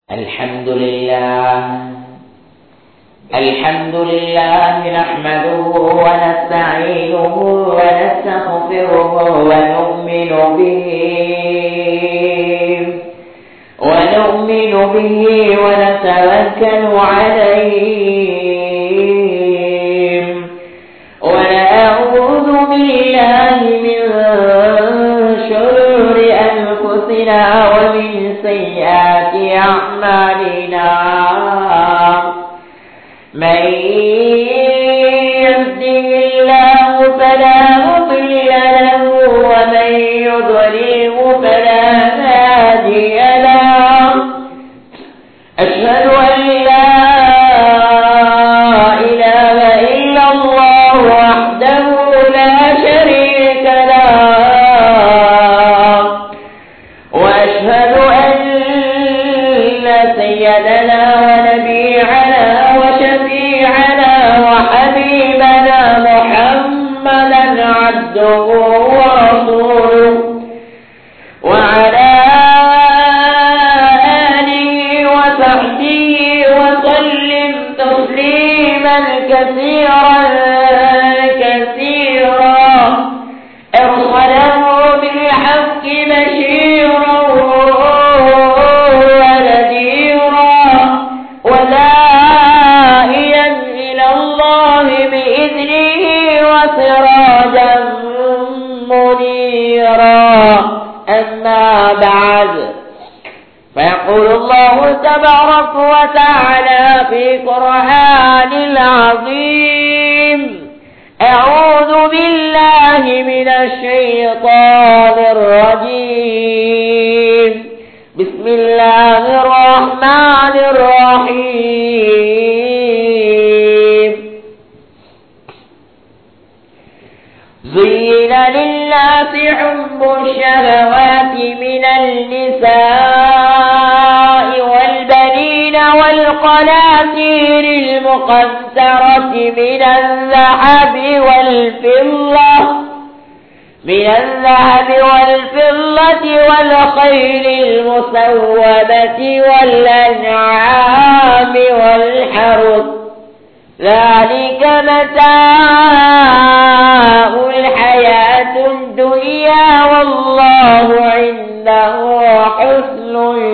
الحمد لله الحمد لله نحمده ونستعينه ونستغفره ونؤمن به ونؤمن به ونتوكل عليه ونعوذ بالله من شرور أنفسنا ومن سيئات أعمالنا من يهده الله فلا مضل له ومن يضلله فلا هادي له أشهد أن لا إله إلا الله وحده لا شريك له وأشهد أن سيدنا ونبيعنا وشفيعنا وحبيبنا محمدا عبده ورسوله وعلى آله وصحبه وسلم تسليما كثيرا كثيرا ارسله بالحق بشيرا ونذيرا وداعيا إلى الله بإذنه وسراجا منيرا أما بعد فيقول الله تبارك وتعالى في قرآن العظيم أعوذ بالله من الشيطان الرجيم بسم الله الرحمن الرحيم زين للناس حب الشهوات من النساء والبنين والقناطير المقنطرة من الذهب والفضة من الذهب والفضة والخيل المسومة والأنعام والحرث ذلك متاع الحياة الدنيا والله عنده حسن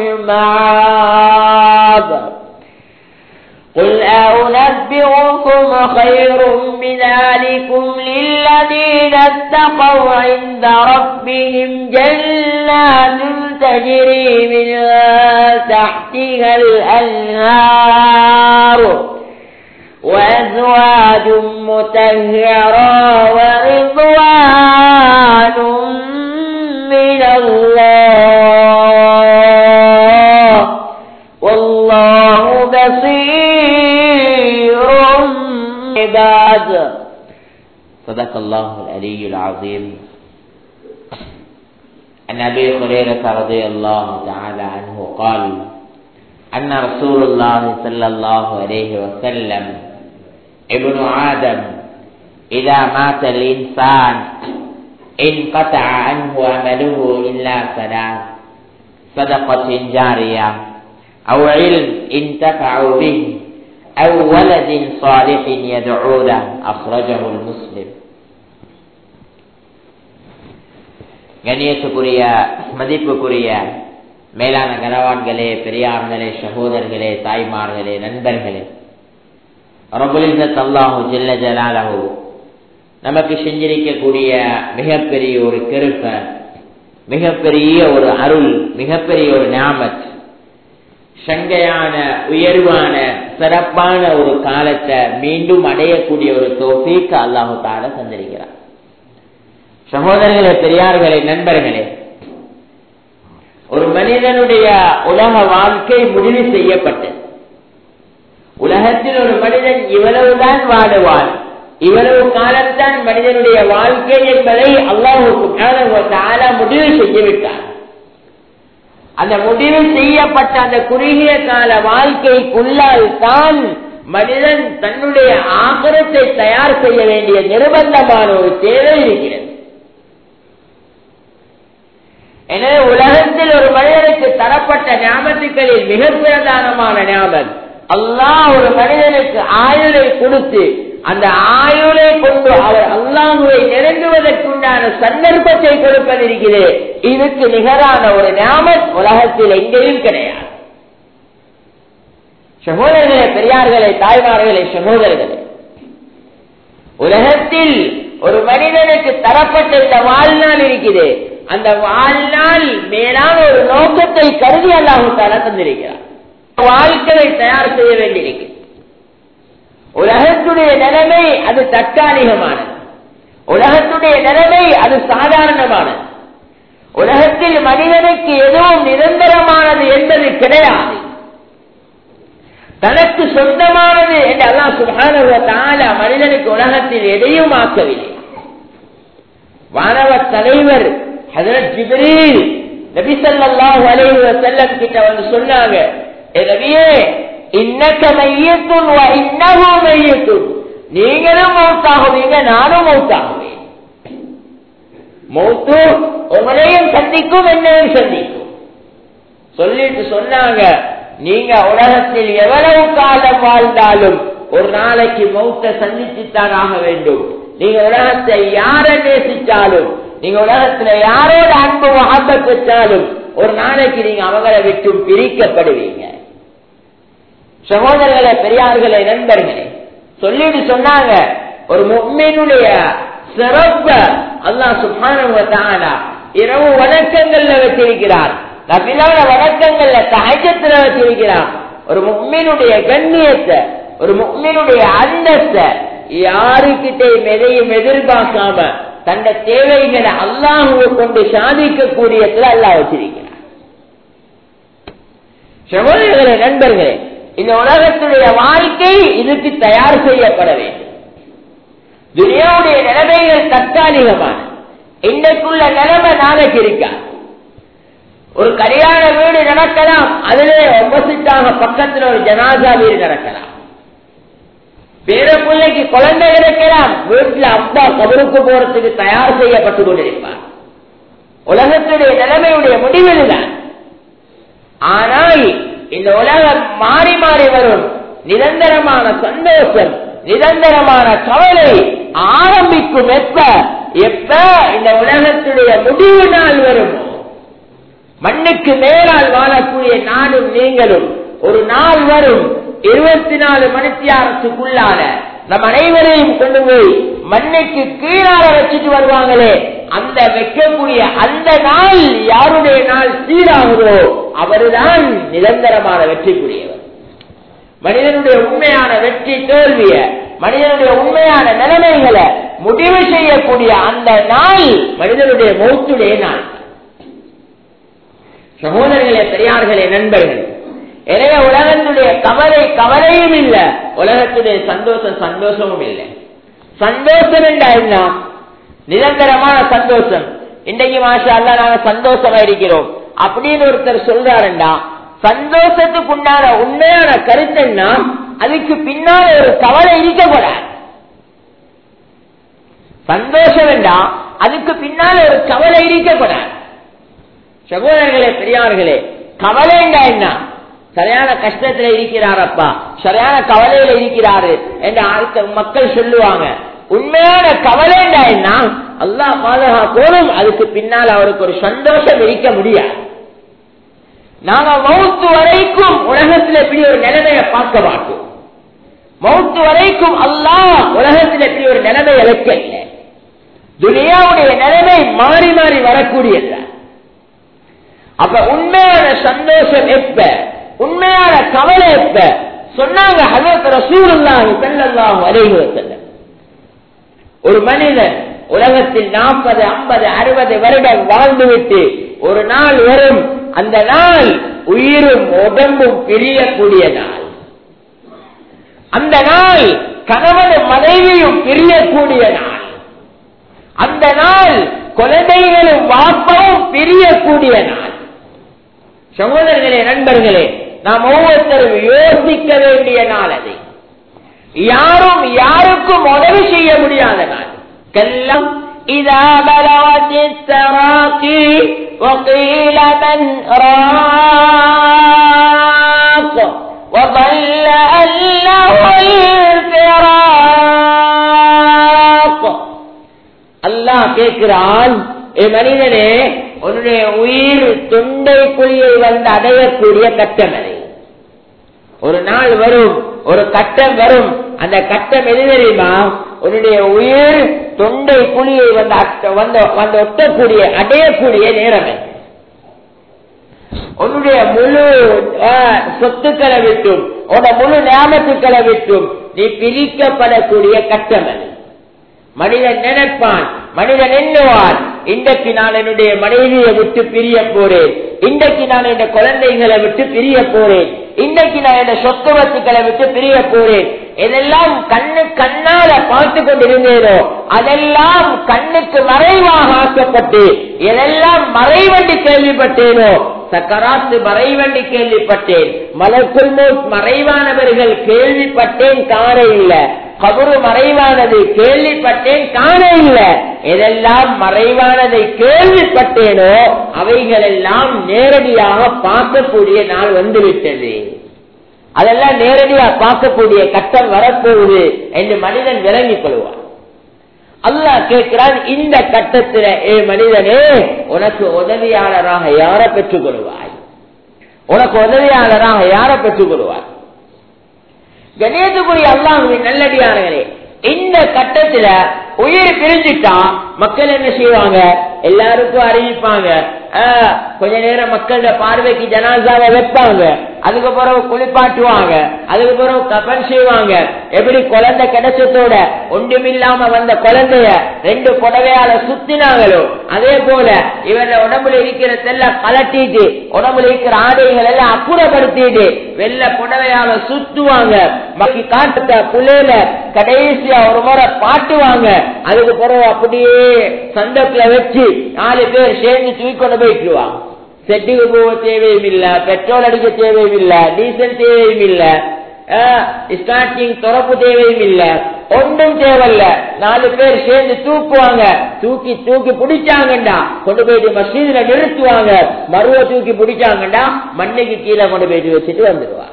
المعاب قل أنبئكم خير من ذلكم للذين اتقوا عند ربهم جنات تجري من تحتها الأنهار وأزواج متهرة ورضوان من الله والله بصير عباد صدق الله العلي العظيم عن ابي هريره رضي الله تعالى عنه قال ان رسول الله صلى الله عليه وسلم ابن آدم إذا مات الإنسان انقطع عنه عمله إلا ثلاث صدقة جارية أو علم انتفع به أو ولد صالح يدعو له أخرجه المسلم கணியத்துக்குரிய மதிப்புக்குரிய மேலான கனவான்களே பெரியார்களே சகோதரர்களே தாய்மார்களே நண்பர்களே ரபுலிசத் அல்லாஹு ஜில்ல ஜலாலஹு நமக்கு செஞ்சிருக்கக்கூடிய மிகப்பெரிய ஒரு கெருப்ப மிகப்பெரிய ஒரு அருள் மிகப்பெரிய ஒரு ஞாபத் சங்கையான உயர்வான சிறப்பான ஒரு காலத்தை மீண்டும் அடையக்கூடிய ஒரு தோஃபீக்க அல்லாஹு தால தந்திருக்கிறார் சகோதரர்களே பெரியார்களே நண்பர்களே ஒரு மனிதனுடைய உலக வாழ்க்கை முடிவு செய்யப்பட்டது உலகத்தில் ஒரு மனிதன் இவ்வளவுதான் வாழுவான் இவ்வளவு காலம்தான் மனிதனுடைய வாழ்க்கை என்பதை அல்லாஹுக்கு முடிவு செய்துவிட்டார் அந்த முடிவு செய்யப்பட்ட அந்த குறுகிய கால வாழ்க்கைக்குள்ளால் தான் மனிதன் தன்னுடைய ஆகரத்தை தயார் செய்ய வேண்டிய நிர்பந்தமான ஒரு தேவை இருக்கிறது எனவே உலகத்தில் ஒரு மனிதனுக்கு தரப்பட்ட ஞாபகத்துக்களில் மிக பிரதானமான ஞாபகம் அல்லாஹ் ஒரு மனிதனுக்கு ஆயுளை கொடுத்து அந்த ஆயுளை கொண்டு அவர் அல்லாஹுவை நெருங்குவதற்குண்டான சந்தர்ப்பத்தை கொடுப்பதிருக்கிறது இதுக்கு நிகரான ஒரு ஞாபகம் உலகத்தில் எங்கேயும் கிடையாது சகோதரர்களே பெரியார்களே தாய்மார்களே சகோதரர்களே உலகத்தில் ஒரு மனிதனுக்கு தரப்பட்ட இந்த வாழ்நாள் இருக்குது அந்த வாழ்நாள் மேலான ஒரு நோக்கத்தை கருதி அல்லாஹு தாலா தந்திருக்கிறார் வாழ்க்கையை தயார் செய்ய வேண்டியிருக்கு உலகத்துடைய நிலைமை அது தற்காலிகமானது உலகத்துடைய நிலைமை அது சாதாரணமானது உலகத்தில் மனிதனுக்கு எதுவும் நிரந்தரமானது என்பது கிடையாது தனக்கு சொந்தமானது என்று அல்லாஹ் சுபானுவ தால மனிதனுக்கு உலகத்தில் எதையும் ஆக்கவில்லை வானவ தலைவர் ஹதரத் ஜிப்ரீல் நபி ஸல்லல்லாஹு அலைஹி வஸல்லம் கிட்ட வந்து சொன்னாங்க "ஏ நபியே இன்னக மையத்துன் வ இன்னஹு மையத்துன் நீங்களும் மௌத்தாகுவீங்க நானும் மௌத்தாகுவேன் மௌத்து உங்களையும் சந்திக்கும் என்னையும் சந்திக்கும் சொல்லிட்டு சொன்னாங்க நீங்க உலகத்தில் எவ்வளவு காலம் வாழ்ந்தாலும் ஒரு நாளைக்கு மௌத்த சந்திச்சுத்தான் ஆக வேண்டும் நீங்க உலகத்தை யார நேசிச்சாலும் நீங்க உலகத்துல யாரோட அன்பு ஆசைப்பட்டாலும் ஒரு நாளைக்கு நீங்க அவங்களை விட்டு பிரிக்கப்படுவீங்க சகோதரர்களே பெரியார்களே நண்பர்களே சொல்லிட்டு சொன்னாங்க ஒரு முக்மீனுடைய சிறப்ப அல்லாஹ் சுப்ஹானஹு வ தஆலா இரவு வணக்கங்கள்ல வச்சிருக்கிறார் நபிலான வணக்கங்கள்ல தஹஜத்துல வச்சிருக்கிறார் ஒரு முக்மீனுடைய கண்ணியத்தை ஒரு முக்மீனுடைய அந்தஸ்தை யாருக்கிட்டையும் எதையும் எதிர்பார்க்காம தந்த தேவைகளை அல்லாஹுவை கொண்டு சாதிக்கக்கூடியதுல அல்லாஹ் வச்சிருக்கிறார் சகோதரர்களே நண்பர்களே இந்த உலகத்துடைய வாழ்க்கை இதுக்கு தயார் செய்யப்பட வேண்டும் துனியாவுடைய நிலைமைகள் தற்காலிகமான இன்றைக்குள்ள நிலைமை நாளைக்கு இருக்காது ஒரு கல்யாண வீடு நடக்கலாம் அதிலே ஒப்போசிட்டாக பக்கத்தில் ஒரு ஜனாசா வீடு நடக்கலாம் பேர பிள்ளைக்கு குழந்தை இருக்கலாம் வீட்டுல அப்பா கபருக்கு போறதுக்கு தயார் செய்யப்பட்டுக் கொண்டிருப்பார் உலகத்துடைய நிலைமையுடைய முடிவில் தான் ஆனால் இந்த உலகம் மாறி மாறி வரும் நிரந்தரமான சந்தோஷம் நிரந்தரமான கவலை ஆரம்பிக்கும் எப்ப எப்ப இந்த உலகத்துடைய முடிவு நாள் வருமோ மண்ணுக்கு மேலால் வாழக்கூடிய நானும் நீங்களும் ஒரு நாள் வரும் இருபத்தி நாலு மணித்தியாரத்துக்குள்ளான நம் அனைவரையும் கொண்டு போய் மண்ணுக்கு கீழால வச்சுட்டு வருவாங்களே அந்த வைக்கக்கூடிய அந்த நாள் யாருடைய நாள் சீராகுதோ அவர்தான் நிரந்தரமான வெற்றிக்குரியவர் மனிதனுடைய உண்மையான வெற்றி தோல்விய மனிதனுடைய உண்மையான நிலைமைகளை முடிவு செய்யக்கூடிய அந்த நாள் மனிதனுடைய மௌத்துடைய நாள் சகோதரர்களே பெரியார்களே நண்பர்கள் எனவே உலகத்துடைய கவலை கவலையும் இல்லை உலகத்துடைய சந்தோஷம் சந்தோஷமும் இல்லை சந்தோஷம் என்றா என்ன நிரந்தரமான சந்தோஷம் இன்றைக்கு மாஷா அல்ல நாங்க சந்தோஷமா இருக்கிறோம் அப்படின்னு ஒருத்தர் சொல்றாருண்டா சந்தோஷத்துக்கு உண்டான உண்மையான கருத்து என்ன அதுக்கு பின்னால ஒரு கவலை இருக்கக்கூடாது சந்தோஷம் வேண்டா அதுக்கு பின்னால ஒரு கவலை இருக்கக்கூடாது சகோதரர்களே பெரியார்களே கவலைண்டா என்ன சரியான கஷ்டத்துல இருக்கிறாரப்பா சரியான கவலையில இருக்கிறாரு என்று அடுத்த மக்கள் சொல்லுவாங்க உண்மையான கவலைண்டா என்ன அல்லா பாதுகாக்கோடும் அதுக்கு பின்னால் அவருக்கு ஒரு சந்தோஷம் இருக்க முடியாது நாங்க மௌத்து வரைக்கும் உலகத்தில் எப்படி ஒரு நிலைமையை பார்க்க மாட்டோம் மௌத்து வரைக்கும் அல்லாஹ் உலகத்தில் எப்படி ஒரு நிலைமையை வைக்கல துனியாவுடைய நிலைமை மாறி மாறி வரக்கூடியது அப்ப உண்மையான சந்தோஷம் எப்ப உண்மையான கவலை எப்ப சொன்னாங்க ஹசரத் ரசூலுல்லாஹி ஸல்லல்லாஹு அலைஹி வஸல்லம் ஒரு மனிதன் உலகத்தில் நாற்பது ஐம்பது அறுபது வருடம் வாழ்ந்துவிட்டு ஒரு நாள் வரும் அந்த நாள் உயிரும் உடம்பும் பிரியக்கூடிய நாள் அந்த நாள் கணவனும் மனைவியும் பிரியக்கூடிய நாள் அந்த நாள் குழந்தைகளும் வாப்பவும் பிரியக்கூடிய நாள் சகோதரர்களே நண்பர்களே நாம் ஒவ்வொருத்தரும் யோசிக்க வேண்டிய நாள் அது யாரும் யாருக்கும் உதவி செய்ய முடியாத நாள் கெல்லாம் إذا بلغت التراقي وقيل من راق وظل أنه الفراق அல்லாஹ் கேட்கிறான் ஏ மனிதனே உன்னுடைய உயிர் தொண்டை குழியை வந்து அடையக்கூடிய கட்டம் அது ஒரு நாள் வரும் ஒரு கட்டம் வரும் அந்த கட்டம் எது தெரியுமா உன்னுடைய உயிர் தொண்டை குழியை வந்து அட்ட- வந்து வந்து ஒட்டக்கூடிய அடையக்கூடிய நேரம் அது. உன்னுடைய முழு அஹ், சொத்துக்களை விட்டும் உன்னோட முழு ஞாபகத்துக்களை விட்டும் நீ பிரிக்கப்படக்கூடிய கட்டம் அது மனிதன் நினைப்பான் மனிதன் எண்ணுவான் இன்றைக்கு நான் என்னுடைய மனைவியை விட்டு பிரிய போறேன் இன்றைக்கு நான் என் குழந்தைகளை விட்டு பிரிய போறேன் இன்றைக்கு நான் என் சொத்து வத்துக்களை விட்டு பிரிய போறேன் இதெல்லாம் கண்ணு கண்ணால பார்த்து கொண்டிருந்தேனோ அதெல்லாம் கண்ணுக்கு மறைவாக ஆக்கப்பட்டு எதெல்லாம் மறைவண்டி கேள்விப்பட்டேனோ சக்கராத்து மறைவண்டி கேள்விப்பட்டேன் மலக்குள் மௌத் மறைவானவர்கள் கேள்விப்பட்டேன் காண இல்ல கபரு மறைவானது கேள்விப்பட்டேன் காண இல்ல எதெல்லாம் மறைவானதை கேள்விப்பட்டேனோ அவைகள் எல்லாம் நேரடியாக பார்க்கக்கூடிய நாள் வந்துவிட்டது அதெல்லாம் நேரடியாக பார்க்கக்கூடிய கட்டம் வரப்போகுது என்று மனிதன் விளங்கிக் கொள்வான் அல்லாஹ் கேட்கிறான் இந்த கட்டத்தில் ஏ மனிதனே உனக்கு உதவியாளராக யார பெற்றுக் கொள்வாய் உனக்கு உதவியாளராக யார பெற்றுக் கொள்வாய் கணேசகுரி அல்லாஹுவின் நல்லடியார்களே இந்த கட்டத்துல உயிர் பிரிஞ்சுட்டா மக்கள் என்ன செய்வாங்க எல்லாருக்கும் அறிவிப்பாங்க ஆஹ், கொஞ்ச நேரம் மக்களோட பார்வைக்கு ஜனாசாவை வைப்பாங்க அதுக்கு பிறகு குளிப்பாட்டுவாங்க அதுக்கு பிறகு கபன் செய்வாங்க எப்படி குழந்தை கிடைச்சதோட ஒன்றுமில்லாம வந்த குழந்தைய ரெண்டு புடவையால சுத்தினாங்களோ அதே போல இவர உடம்புல இருக்கிற தெல்ல கலட்டிட்டு உடம்புல இருக்கிற ஆடைகள் எல்லாம் அப்புறப்படுத்திட்டு வெள்ள புடவையால சுத்துவாங்க மக்கி காட்டுத்த புள்ளையில கடைசியா ஒரு முறை பாட்டுவாங்க அதுக்கு பிறகு அப்படியே சந்தத்துல வச்சு நாலு பேர் சேர்ந்து தூக்கி கொண்டு போயிட்டுருவாங்க செட்டுக்கு போக தேவையும் இல்ல பெட்ரோல் அடிக்க தேவையும் இல்ல டீசல் தேவையும் இல்ல ஸ்டார்டிங் துறப்பு தேவையும் இல்ல ஒன்றும் தேவையில்ல நாலு பேர் சேர்ந்து தூக்குவாங்க தூக்கி தூக்கி பிடிச்சாங்கண்டா கொண்டு போயிட்டு மசீதுல நிறுத்துவாங்க மருவ தூக்கி பிடிச்சாங்கண்டா மண்ணுக்கு கீழே கொண்டு போயிட்டு வச்சுட்டு வந்துடுவாங்க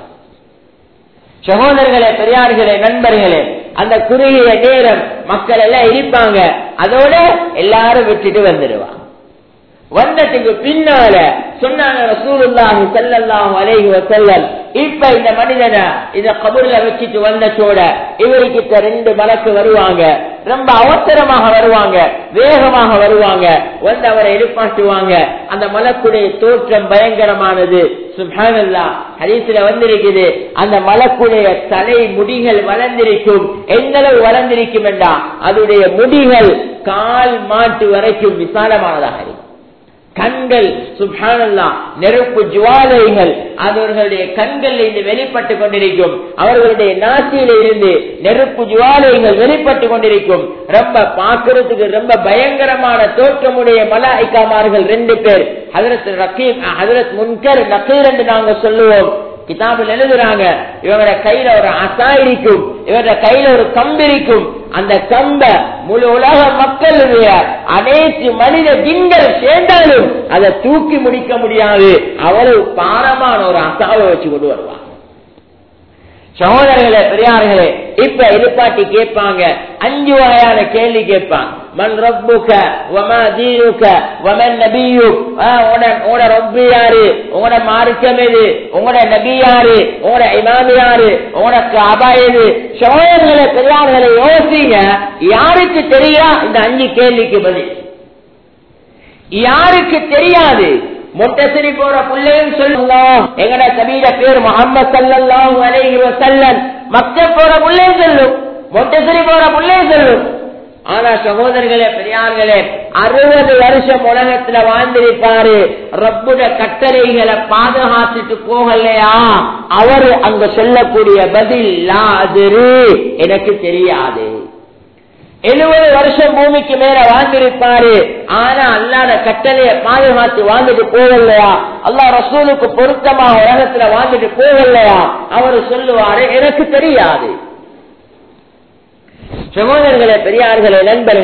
சகோதரர்களே பெரியார்களே நண்பர்களே அந்த குறுகிய நேரம் மக்கள் எல்லாம் இருப்பாங்க அதோட எல்லாரும் விட்டுட்டு வந்துடுவாங்க வந்ததுக்கு பின்னால சொன்னாங்க ரசூலுல்லாஹி ஸல்லல்லாஹு அலைஹி வஸல்லம் இப்ப இந்த மனிதனை இந்த கபூர்ல வச்சுட்டு வந்ததோட இவருக்கிட்ட ரெண்டு மலக்கு வருவாங்க ரொம்ப அவசரமாக வருவாங்க வேகமாக வருவாங்க வந்து அவரை எழுப்பாட்டுவாங்க அந்த மலக்குடைய தோற்றம் பயங்கரமானது சுப்ஹானல்லாஹ் ஹதீஸ்ல வந்திருக்குது அந்த மலக்குடைய தலை முடிகள் வளர்ந்திருக்கும் எந்த அளவு வளர்ந்திருக்கும் என்றா அதனுடைய முடிகள் கால் மாட்டு வரைக்கும் விசாலமானதாக இருக்கும் கண்கள் சுபானல்லா நெருப்பு ஜுவாலைகள் அவர்களுடைய கண்கள் இருந்து வெளிப்பட்டு கொண்டிருக்கும் அவர்களுடைய நாட்டில இருந்து நெருப்பு ஜுவாலைகள் வெளிப்பட்டு கொண்டிருக்கும் ரொம்ப பார்க்கறதுக்கு ரொம்ப பயங்கரமான தோற்றமுடைய மலாய்க்காமார்கள் ரெண்டு பேர் ஹதரத் ரக்கீம் ஹதரத் முன்கர் நக்கீர் என்று நாங்க சொல்லுவோம் கிதாபில் எழுதுறாங்க இவங்களோட கையில ஒரு அசா இருக்கும் இவரோட கையில ஒரு கம்பு இருக்கும் அந்த கம்ப முழு உலக மக்களுடைய அனைத்து மனித திங்கள் சேர்ந்தாலும் அதை தூக்கி முடிக்க முடியாது அவ்வளவு பாரமான ஒரு அசாவை வச்சு கொண்டு வருவாங்க சகோதரர்களே பெரியார்களே இப்ப எதிர்பார்த்து கேட்பாங்க அஞ்சு வகையான கேள்வி கேட்பாங்க மண் ரப்புக்க வமா தீனுக்க வமன் நபியுக் உங்களோட ரப்பு யாரு உங்களோட மார்க்கம் எது உங்களோட நபி யாரு உங்களோட இமாம் யாரு உங்களோட காபா எது சகோதரர்களே பெரியார்களை யோசிங்க யாருக்கு தெரியா இந்த அஞ்சு கேள்விக்கு பதில் யாருக்கு தெரியாது முட்டசிரி போற பிள்ளையும் சொல்லுவோம் எங்கட கபீர பேர் முகமது சல்லாஹூ அலைஹி வஸல்லம் மக்க போற பிள்ளையும் சொல்லும் முட்டசிரி போற பிள்ளையும் சொல்லும் ஆனா சகோதரர்களே பெரியார்களே அறுபது வருஷம் உலகத்துல வாழ்ந்திருப்பாரு ரப்புட கட்டளைகளை பாதுகாத்துட்டு போகலையா அவரு அங்க சொல்லக்கூடிய பதில் லா அதிரு எனக்கு தெரியாது எழுபது வருஷம் பூமிக்கு மேல வாழ்ந்திருப்பாரு ஆனா அல்லாத கட்டளைய பாதுகாத்து வாழ்ந்துட்டு போகலையா அல்லா ரசூலுக்கு பொருத்தமா உலகத்துல வாழ்ந்துட்டு போகலையா அவரு சொல்லுவாரு எனக்கு தெரியாது சகோதரர்களே பெரியார்களே நண்பர்களே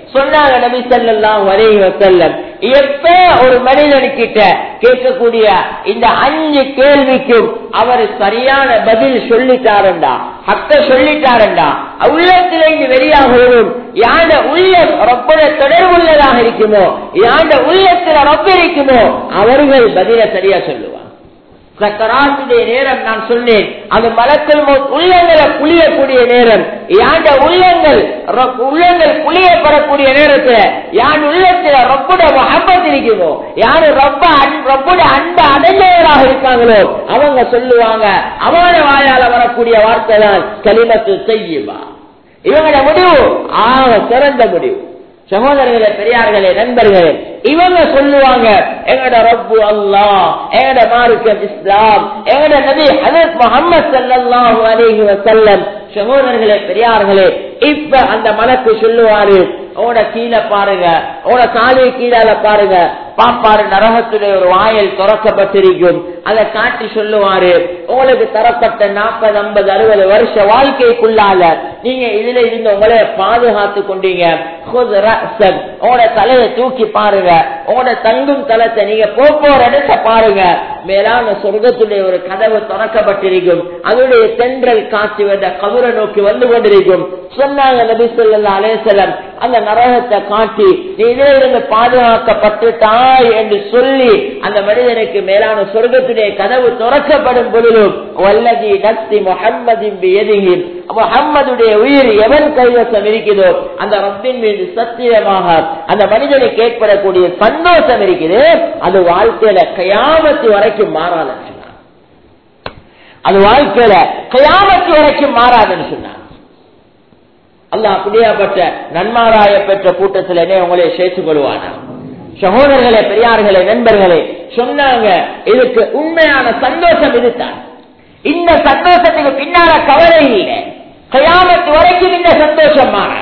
சொன்னாங்க நபி ஸல்லல்லாஹு அலைஹி வஸல்லம் எப்ப ஒரு மனிதனுக்கிட்ட கேட்கக்கூடிய இந்த அஞ்சு கேள்விக்கும் அவர் சரியான பதில் சொல்லிட்டாருண்டா ஹக்க சொல்லிட்டாருண்டா உள்ளத்திலிருந்து வெளியாகவும் யாண்ட உள்ளம் ரொப்பட தொடர்புள்ளதாக இருக்குமோ யாண்ட உள்ளத்துல ரொப்ப இருக்குமோ அவர்கள் பதில சரியா சொல்லுவார் சக்கராத்துடைய நேரம் நான் சொன்னேன் அது மலத்தில் உள்ளங்களை புளியக்கூடிய நேரம் யாண்ட உள்ளங்கள் ரொ- உள்ளங்கள் புளியப்படக்கூடிய நேரத்துல யான் உள்ளத்துல ரொப்புட மகப்பத் இருக்குமோ யாரு ரொம்ப அன்- ரொப்புட அன்பு அடைஞ்சவராக இருக்காங்களோ அவங்க சொல்லுவாங்க அவன வாயால வரக்கூடிய வார்த்தை தான் களிமத்து செய்யுமா இவங்களோட முடிவு ஆக சிறந்த முடிவு சகோதரர்களே பெரியார்களே நண்பர்களே இவங்க சொல்லுவாங்க எங்கட ரப்பு அல்லாஹ் எங்கட மார்க்கம் இஸ்லாம் எங்கட நபி ஹதரத் முஹம்மது ஸல்லல்லாஹு அலைஹி வஸல்லம் சகோதரர்களே பெரியார்களே இப்ப அந்த மலக்கு சொல்லுவாரு ஓட கீழே பாருங்க ஓட காலி கீழால பாருங்க பாப்பாரு நரகத்துடைய ஒரு வாயல் திறக்கப்பட்டிருக்கும் அதை காட்டி சொல்லுவாரு உங்களுக்கு தரப்பட்ட நாற்பது ஐம்பது அறுபது வருஷ வாழ்க்கைக்குள்ளால நீங்க இதுல இருந்து உங்களை பாதுகாத்து கொண்டீங்க خذ رأسك. உங்களோட தலையை தூக்கி பாருங்க உங்களோட தங்கும் தலத்தை நீங்க போக போற இடத்தை பாருங்க மேலான சொர்க்கத்துடைய ஒரு கதவு திறக்கப்பட்டிருக்கும் அதனுடைய தென்றல் காட்சி வந்த கபரை நோக்கி வந்து கொண்டிருக்கும் சொன்னாங்க நபி சொல்லா அலேசலம் அந்த நரகத்தை காட்டி நீ இதில் இருந்து பாதுகாக்கப்பட்டுட்டாய் என்று சொல்லி அந்த மனிதனுக்கு மேலான சொர்க்கத்துடைய கதவு திறக்கப்படும் பொழுதும் வல்லதி நக்தி முஹம்மதின் எதிகி முஹம்மதுடைய உயிர் எவன் கைவசம் இருக்கிறதோ அந்த ரப்பின் மீது சத்தியமாக அந்த மனிதனுக்கு ஏற்படக்கூடிய சந்தோஷம் இருக்குது அது வாழ்க்கையில கயாமத்து வரைக்கும் மாறாதுன்னு சொன்னார் அது வாழ்க்கையில கயாமத்து வரைக்கும் மாறாதுன்னு சொன்னார் அல்லாஹ் அப்படியாப்பட்ட நன்மாராய பெற்ற கூட்டத்தில் என்ன உங்களை சேர்த்துக் கொள்வானா சகோதரர்களே பெரியார்களே நண்பர்களே சொன்னாங்க இதுக்கு உண்மையான சந்தோஷம் இதுதான் இந்த சந்தோஷத்துக்கு பின்னால கவலை இல்லை கயாமத்து வரைக்கும் இந்த சந்தோஷம் மாறாது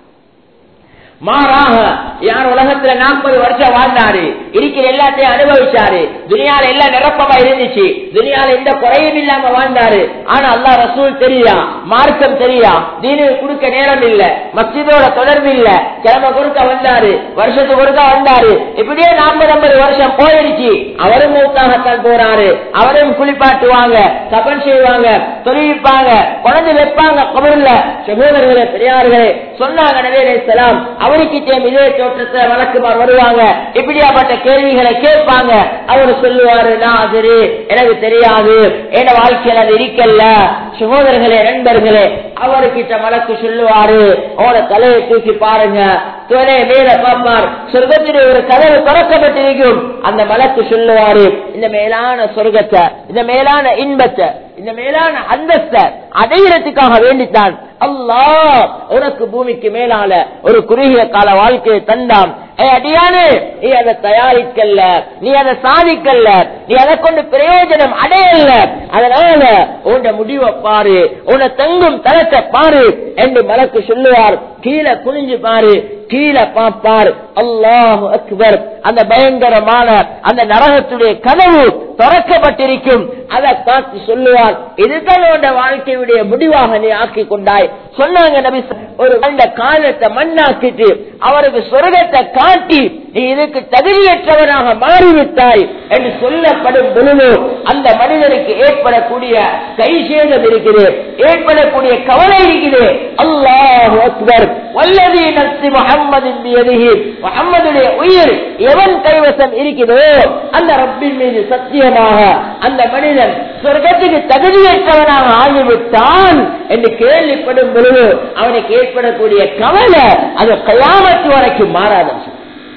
மாறாக யார் உலகத்துல நாற்பது வருஷம் வாழ்ந்தாரு இருக்கிற எல்லாத்தையும் அனுபவிச்சாரு துனியால எல்லாம் நிரப்பமா இருந்துச்சு துனியால எந்த குறையும் இல்லாம வாழ்ந்தாரு ஆனா அல்லா ரசூல் தெரியா மார்க்கம் தெரியா தீனு கொடுக்க நேரம் இல்ல மஸ்ஜிதோட தொடர்பு இல்ல கிழமை கொடுக்க வந்தாரு வருஷத்துக்கு கொடுக்க வந்தாரு இப்படியே நாற்பது ஐம்பது வருஷம் போயிடுச்சு அவரும் மூத்தாகத்தான் போறாரு அவரும் குளிப்பாட்டுவாங்க கபன் செய்வாங்க தொழில்ப்பாங்க குழந்தை வைப்பாங்க கபருல சகோதரர்களே பெரியார்களே சொன்னாங்க நபி அலைஹிஸ்ஸலாம் அவருக்கு தேம் இதே தோற்றத்தை வழக்குமார் வருவாங்க இப்படியாப்பட்ட கேள்விகளை கேட்பாங்க அவரு சொல்லுவாரு நான் அது எனக்கு தெரியாது என் வாழ்க்கையில் அது இருக்கல்ல சகோதரர்களே நண்பர்களே அவர்கிட்ட வழக்கு சொல்லுவாரு அவன தலையை தூக்கி பாருங்க துணை மேல பார்ப்பார் சொர்க்கத்திலே ஒரு கதவு திறக்கப்பட்டிருக்கும் அந்த மலக்கு சொல்லுவாரு இந்த மேலான சொர்க்கத்தை இந்த மேலான இன்பத்தை இந்த மேலான அந்தஸ்த அடையிறதுக்காக வேண்டித்தான் அல்லாஹ் உனக்கு பூமிக்கு மேலால ஒரு குறுகிய கால வாழ்க்கையை தந்தான் ஏ அடியானு நீ அதை தயாரிக்கல்ல நீ அதை சாதிக்கல்ல நீ அதை கொண்டு பிரயோஜனம் அடையல அதனால உன்ட முடிவை பாரு உன்னை தங்கும் தளத்தை பாரு என்று மலக்கு சொல்லுவார் கீழே குனிஞ்சு பாரு கீழே பார்ப்பார் அல்லாஹ் அக்பர் அந்த பயங்கரமான அந்த நரகத்துடைய கதவு திறக்கப்பட்டிருக்கும் அதை காத்து சொல்லுவார் இதுதான் உன்ட வாழ்க்கையுடைய முடிவாக நீ ஆக்கி கொண்டாய் சொன்னாங்க நபி ஒரு அந்த காலத்தை மண்ணாக்கிட்டு அவருக்கு சொர்க்கத்தை காட்டி நீ இதுக்கு தகுதியற்றவனாக மாறிவிட்டாய் என்று சொல்லப்படும் பொழுது அந்த மனிதனுக்கு ஏற்படக்கூடிய கை சேதம் இருக்குது ஏற்படக்கூடிய கவலை இருக்குது அல்லாஹ் அக்பர் வல்லதி நசி முகம்மதின் மீது முகம்மதுடைய உயிர் எவன் கைவசம் இருக்கிறதோ அந்த ரப்பின் மீது சத்தியமாக அந்த மனிதன் சொர்க்கத்துக்கு தகுதியற்றவனாக ஆகிவிட்டான் என்று கேள்விப்படும் பொழுது அவனுக்கு ஏற்படக்கூடிய கவலை அது கயாமத்து வரைக்கும் மாறாதன்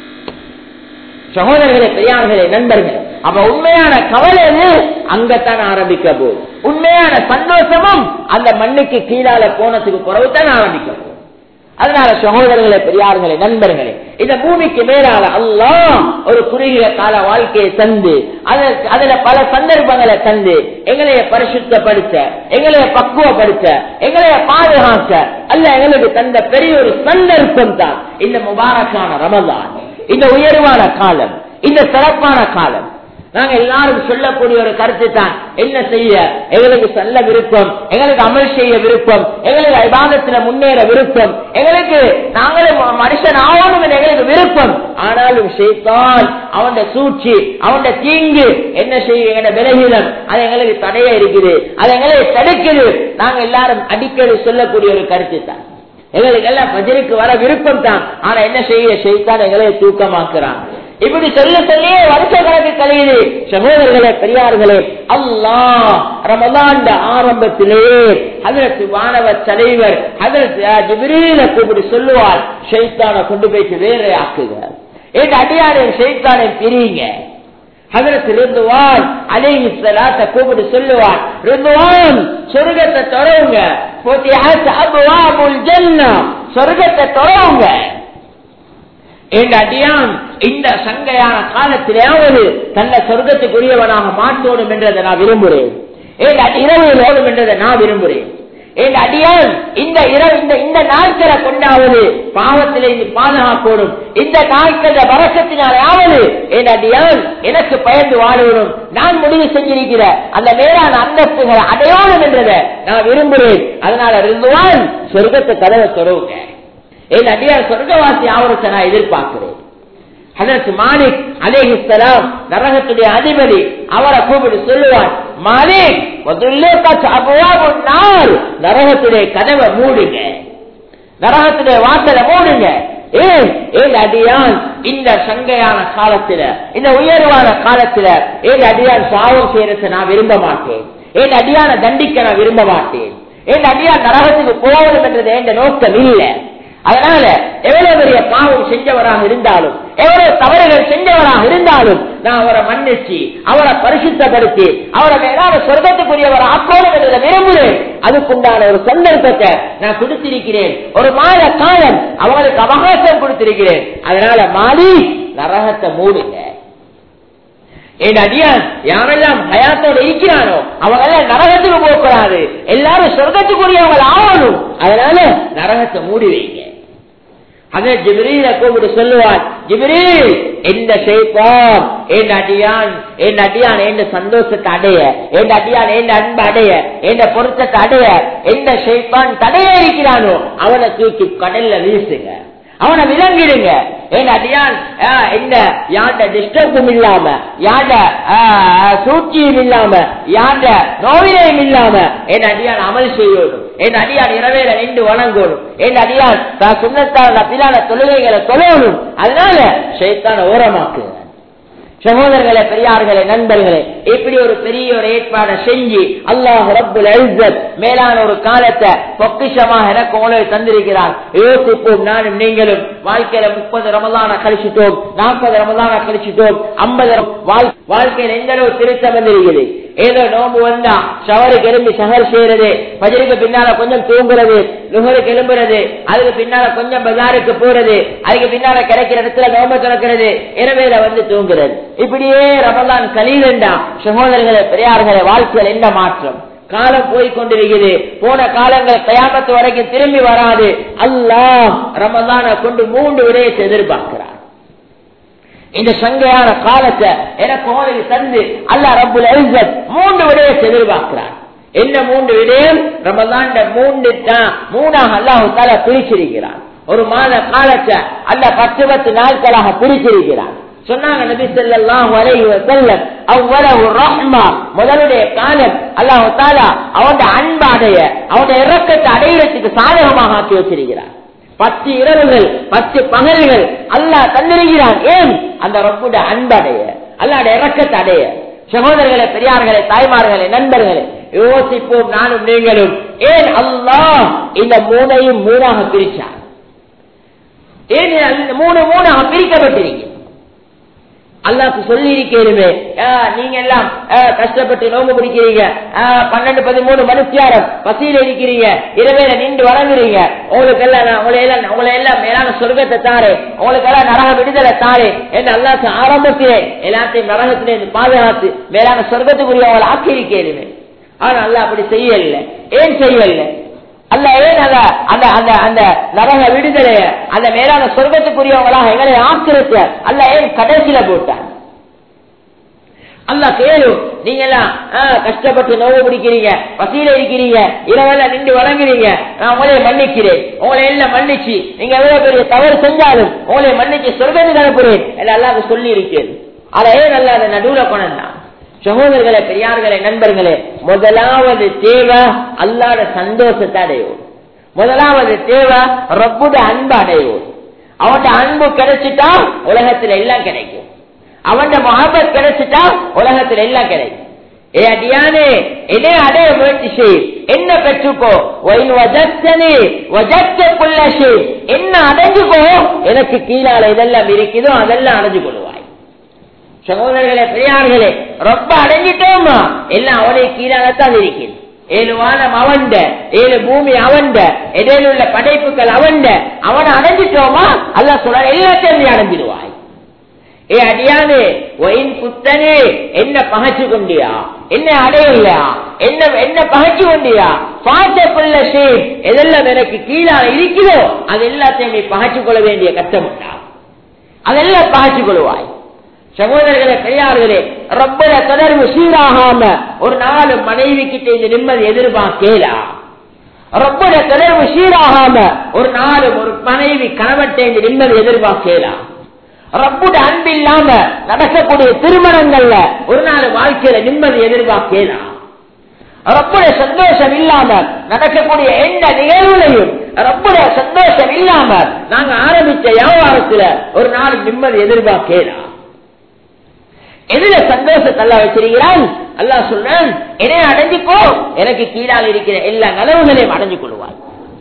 சகோதரர்களே பெரியார்களே நண்பர்களே அப்ப உண்மையான கவலை எது அங்கத்தான் ஆரம்பிக்க போகுது உண்மையான சந்தோஷமும் அந்த மண்ணுக்கு கீழால போனதுக்கு பிறகுதான் ஆரம்பிக்க போகுது அதனால சகோதரர்களே பெரியார்களே நண்பர்களே இந்த பூமிக்கு மேலால அல்லாஹ் ஒரு குறுகிய கால வாழ்க்கையை தந்து அதற்கு- அதுல பல சந்தர்ப்பங்களை தந்து எங்களைய பரிசுத்தப்படுத்த எங்களைய பக்குவப்படுத்த எங்களைய பாதுகாக்க அல்ல எங்களுக்கு தந்த பெரிய ஒரு சந்தர்ப்பம் தான் இந்த முபாரக்கான ரமதான் இந்த உயர்வான காலம் இந்த சிறப்பான காலம் நாங்க எல்லாரும் சொல்லக்கூடிய ஒரு கருத்து தான் என்ன செய்ய எங்களுக்கு சொல்ல விருப்பம் எங்களுக்கு அமல் செய்ய விருப்பம் எங்களுக்கு ஐபாதத்துல முன்னேற விருப்பம் எங்களுக்கு நாங்களே மனுஷன் ஆகணும் என்று எங்களுக்கு விருப்பம் ஆனாலும் செய்தான் அவன் சூழ்ச்சி அவன் தீங்கு என்ன செய்ய எங்க விலகினம் அது எங்களுக்கு தடையா இருக்குது அது எங்களை தடுக்குது நாங்க எல்லாரும் அடிக்கடி சொல்லக்கூடிய ஒரு கருத்து தான் எங்களுக்கு எல்லாம் பஜருக்கு வர விருப்பம் தான் ஆனா என்ன செய்ய செய்தான் எங்களை தூக்கமாக்குறான் இப்படி சொல்ல சொல்லியே வருஷ கணக்கு கழியுது சகோதரர்களே பெரியார்களே அல்லாஹ் ரமதாண்ட ஆரம்பத்திலே அதற்கு வானவ தலைவர் அதற்கு ஜிபிரீல கூப்பிட்டு சொல்லுவார் ஷைத்தான கொண்டு போயிட்டு வேற ஆக்குக எங்க அடியாரை ஷைத்தானை பிரியுங்க அதற்கு ரிந்துவான் அலைஹி ஸலாத்த கூப்பிட்டு சொல்லுவான் ரிந்துவான் சொர்க்கத்தை தொடருங்க ஃபுதிஹத் அப்வாபுல் ஜன்னah சொர்க்கத்தை தொடருங்க என் அடியான் இந்த சங்கையான காலத்திலேயாவது தன்னை சொர்க்கத்துக்குரியவனாக மாற்றோடும் என்றதை நான் விரும்புகிறேன் என் இரவு ஓடும் என்றதை நான் விரும்புகிறேன் என் அடியான் இந்த இரவு இந்த இந்த நாட்களை கொண்டாவது பாவத்திலே பாதுகாக்கணும் இந்த நாட்கள வரக்கத்தினாலாவது என் அடியான் எனக்கு பயந்து வாழணும் நான் முடிவு செஞ்சிருக்கிற அந்த மேலான அந்தஸ்துகளை அடையாளம் என்றதை நான் விரும்புகிறேன் அதனால இருந்துவான் சொர்க்கத்தை கதவை தொடவுங்க என் அடியார் சொர்க்கவாசி ஆவரத்தை நான் எதிர்பார்க்கிறேன் அதற்கு மாலிக் அலேஹிஸ்லாம் நரகத்துடைய அதிபதி அவரை கூப்பிட்டு சொல்லுவான் மாலிக் நாள் நரகத்துடைய கதவை மூடுங்க நரகத்துடைய வாசலை மூடுங்க ஏன் ஏன் அடியான் இந்த சங்கையான காலத்துல இந்த உயர்வான காலத்துல ஏன் அடியான் பாவம் செய்யறத நான் விரும்ப மாட்டேன் ஏன் அடியான தண்டிக்க நான் விரும்ப மாட்டேன் ஏன் அடியான் நரகத்துக்கு போகணும் என்றது என்ற நோக்கம் இல்லை அதனால எவ்வளவு பெரிய பாவம் செஞ்சவராக இருந்தாலும் எவ்வளவு தவறுகள் செஞ்சவராக இருந்தாலும் நான் அவரை மன்னிச்சு அவரை பரிசுத்தப்படுத்தி அவரை மேலான சொர்க்கத்துக்குரியவர் ஆக்கோணும் என்றதை விரும்புகிறேன் அதுக்குண்டான ஒரு சந்தர்ப்பத்தை நான் கொடுத்திருக்கிறேன் ஒரு மாத காலம் அவங்களுக்கு அவகாசம் கொடுத்திருக்கிறேன் அதனால மாலி நரகத்தை மூடுங்க என் அடியான் யாரெல்லாம் ஹயாத்தோடு இருக்கிறானோ அவங்க எல்லாம் நரகத்துக்கு போகக்கூடாது எல்லாரும் சொர்க்கத்துக்குரியவங்க ஆகணும் அதனால நரகத்தை மூடி வைங்க அதே ஜிபிரீல கூப்பிட்டு சொல்லுவான் ஜிபிரீல் எந்த ஷேப்பான் என் அடியான் என் அடியான் எந்த சந்தோஷத்தை அடைய என் அடியான் எந்த அன்பு அடைய எந்த பொருத்தத்தை அடைய எந்த ஷேப்பான் தடைய இருக்கிறானோ அவனை தூக்கி கடல்ல வீசுங்க அவனை விளங்கிடுங்க என் அடியான் எந்த யாண்ட டிஸ்டர்பும் இல்லாம யாண்ட சூழ்ச்சியும் இல்லாம யாண்ட நோயிலையும் இல்லாம என் அடியான் அமல் செய்யணும் என் அடியான் இரவேல நின்று வணங்கணும் என் அடியான் தான் சுண்ணத்தான பிலான தொழுகைகளை தொழணும் அதனால சைத்தான ஓரமாக்குங்க சகோதரர்களே பெரியார்களே நண்பர்களே இப்படி ஒரு பெரிய ஒரு ஏற்பாடை செஞ்சு அல்லாஹ் ரப்புல் இஸ்ஸத் மேலான ஒரு காலத்தை பொக்கிஷமாக எனக்கு உங்களுக்கு தந்திருக்கிறார் யோசிப்போம் நானும் நீங்களும் வாழ்க்கையில முப்பது ரமதான கழிச்சிட்டோம் நாற்பது ரமதான கழிச்சிட்டோம் ஐம்பது வாழ்க்கையில் எந்த அளவு திருத்தம் வந்திருக்குது ஏதோ நோம்பு வந்தா ஷவருக்கு எலும்பி ஷஹர் செய்யறது பஜருக்கு பின்னால கொஞ்சம் தூங்குறது நுகருக்கு எலும்புறது அதுக்கு பின்னால கொஞ்சம் பஜாருக்கு போறது அதுக்கு பின்னால கிடைக்கிற இடத்துல நோம்பு திறக்கிறது இரவேல வந்து தூங்குறது இப்படியே ரமலான் கலீலண்டா சகோதரர்களே பெரியார்களே வாழ்க்கையில் என்ன மாற்றம் காலம் போய் கொண்டிருக்கிறது போன காலங்கள் கயாமத்து வரைக்கும் திரும்பி வராது அல்லாஹ் ரமலான கொண்டு மூன்று விடயத்தை எதிர்பார்க்கிறார் இந்த சங்கையான காலத்தை எனக்கு உங்களுக்கு தந்து அல்லா ரப்புல் இஸ்ஸத் மூன்று விடயத்தை எதிர்பார்க்கிறார் என்ன மூன்று விடயம் ரமலாண்ட மூன்று மூணாக அல்லாஹு தாலா பிரிச்சிருக்கிறார் ஒரு மாத காலத்தை அல்ல பத்து பத்து நாட்களாக பிரிச்சிருக்கிறார் சொன்னாங்க நபி ஸல்லல்லாஹு அலைஹி வஸல்லம் அவ்வளவு ரஹ்மா முதலுடைய காலம் அல்லாஹ் தஆலா அவனுடைய அன்பாடைய அவனுடைய இரக்கத்தை அடையிறதுக்கு சாதகமாக ஆக்கி வச்சிருக்கிறார் பத்து இரவுகள் பத்து பகல்கள் அல்லாஹ் தந்திருக்கிறான் ஏன் அந்த ரப்புடைய அன்படைய அல்லாடைய இறக்கத்தை அடைய சகோதரர்களே பெரியார்களே தாய்மார்களே நண்பர்களே யோசிப்போம் நானும் நீங்களும் ஏன் அல்லாஹ் இந்த மூணையும் மூணாக பிரிச்சார் ஏன் இந்த மூணு மூணாக பிரிக்கப்பட்டிருக்கிறது அல்லாக்கு சொல்லி இருக்கேனுமே நீங்க எல்லாம் கஷ்டப்பட்டு நோம்பு பிடிக்கிறீங்க பன்னெண்டு பதிமூணு மனுஷியாரம் பசியில இருக்கிறீங்க இரவேல நின்று வழங்குறீங்க உங்களுக்கு எல்லாம் நான் உங்களை எல்லாம் உங்களை எல்லாம் மேலான சொர்க்கத்தை தாரு உங்களுக்கு எல்லாம் நரக விடுதலை தாரு என்று அல்லாக்கு ஆரம்பத்திலே எல்லாத்தையும் நரகத்திலே பாதுகாத்து மேலான சொர்க்கத்துக்குரிய அவங்களை ஆக்கி இருக்கேனுமே ஆனா அல்ல அப்படி செய்யல ஏன் செய்யல அல்ல ஏன் அந்த அந்த அந்த அந்த நரக விடுதலைய அந்த மேலான சொர்க்கத்துக்குரியவங்களாக எங்களை ஆக்கிரத்த அல்ல ஏன் கடைசியில போட்டான் அல்லா கேளும் நீங்க எல்லாம் ஆ, கஷ்டப்பட்டு நோவு பிடிக்கிறீங்க பசியில இருக்கிறீங்க இரவெல்லாம் நின்று வழங்குறீங்க நான் உங்களை மன்னிக்கிறேன் உங்களை எல்லாம் மன்னிச்சு நீங்க எவ்வளவு பெரிய தவறு செஞ்சாலும் உங்களை மன்னிச்சு சொர்க்கத்துக்கு அனுப்புறேன் எல்லாம் அல்லாத சொல்லி இருக்கேன் அதை ஏன் அல்லாத நடுவுல கொண்டான் சகோதரர்களே பெரியார்களே நண்பர்களே முதலாவது தேவை அல்லாத சந்தோஷத்தை அடையும் முதலாவது தேவை ரப்புட அன்பு அடையும் அவன் அன்பு கிடைச்சிட்டா உலகத்துல எல்லாம் கிடைக்கும் அவன் மொஹபத் கிடைச்சிட்டா உலகத்துல எல்லாம் கிடைக்கும் ஏ அடியானே என்னை அடைய முயற்சி செய் என்ன பெற்றுக்கோ ஒயின் வஜத்தனே வஜத்த புல்லஷே என்ன அடைஞ்சுக்கோ எனக்கு கீழால இதெல்லாம் இருக்குதோ அதெல்லாம் அடைஞ்சு கொள்வாய் சகோதரர்களே பெரியார்களே ரொம்ப அடைஞ்சிட்டோமா எல்லாம் அவனுடைய கீழாலத்தான் இருக்குது ஏழு வானம் அவண்ட ஏழு பூமி அவண்ட இடையில உள்ள படைப்புகள் அவண்ட அவனை அடைஞ்சிட்டோமா அல்ல சொல்ற எல்லாத்தையும் நீ அடைஞ்சிடுவாய் ஏ அடியானே ஒயின் புத்தனே என்ன பகைச்சு கொண்டியா என்ன அடையலையா என்ன என்ன பகைச்சு கொண்டியா பார்த்த புள்ள ஷேப் எதெல்லாம் எனக்கு கீழால இருக்குதோ அது எல்லாத்தையும் நீ பகைச்சு கொள்ள வேண்டிய கஷ்டம் உண்டா அதெல்லாம் பகைச்சு கொள்வாய் சகோதரர்களே பெரியார்களே ரப்பட தொடர்பு சீராகாம ஒரு நாலு மனைவி கிட்ட இந்த நிம்மதி எதிர்பார்க்கலா ரப்பட தொடர்பு சீராகாம ஒரு நாலு ஒரு மனைவி கணவன்கிட்ட இந்த நிம்மதி எதிர்பார்க்கலாம் ரப்புட அன்பு இல்லாம நடக்கக்கூடிய திருமணங்கள்ல ஒரு நாள் வாழ்க்கையில நிம்மதி எதிர்பார்க்கலாம் ரப்புட சந்தோஷம் இல்லாம நடக்கக்கூடிய எந்த நிகழ்வுலையும் ரப்புட சந்தோஷம் இல்லாம நாங்க ஆரம்பிச்ச வியாபாரத்துல ஒரு நாள் நிம்மதி எதிர்பார்க்கலாம் எதுல சந்தோஷத்தை அல்லா வச்சிருக்கிறான் அல்லாஹ் சொல்றான் என்னை அடைஞ்சுக்கோ எனக்கு கீழால் இருக்கிற எல்லா நலவுகளையும் அடைஞ்சு கொள்வார்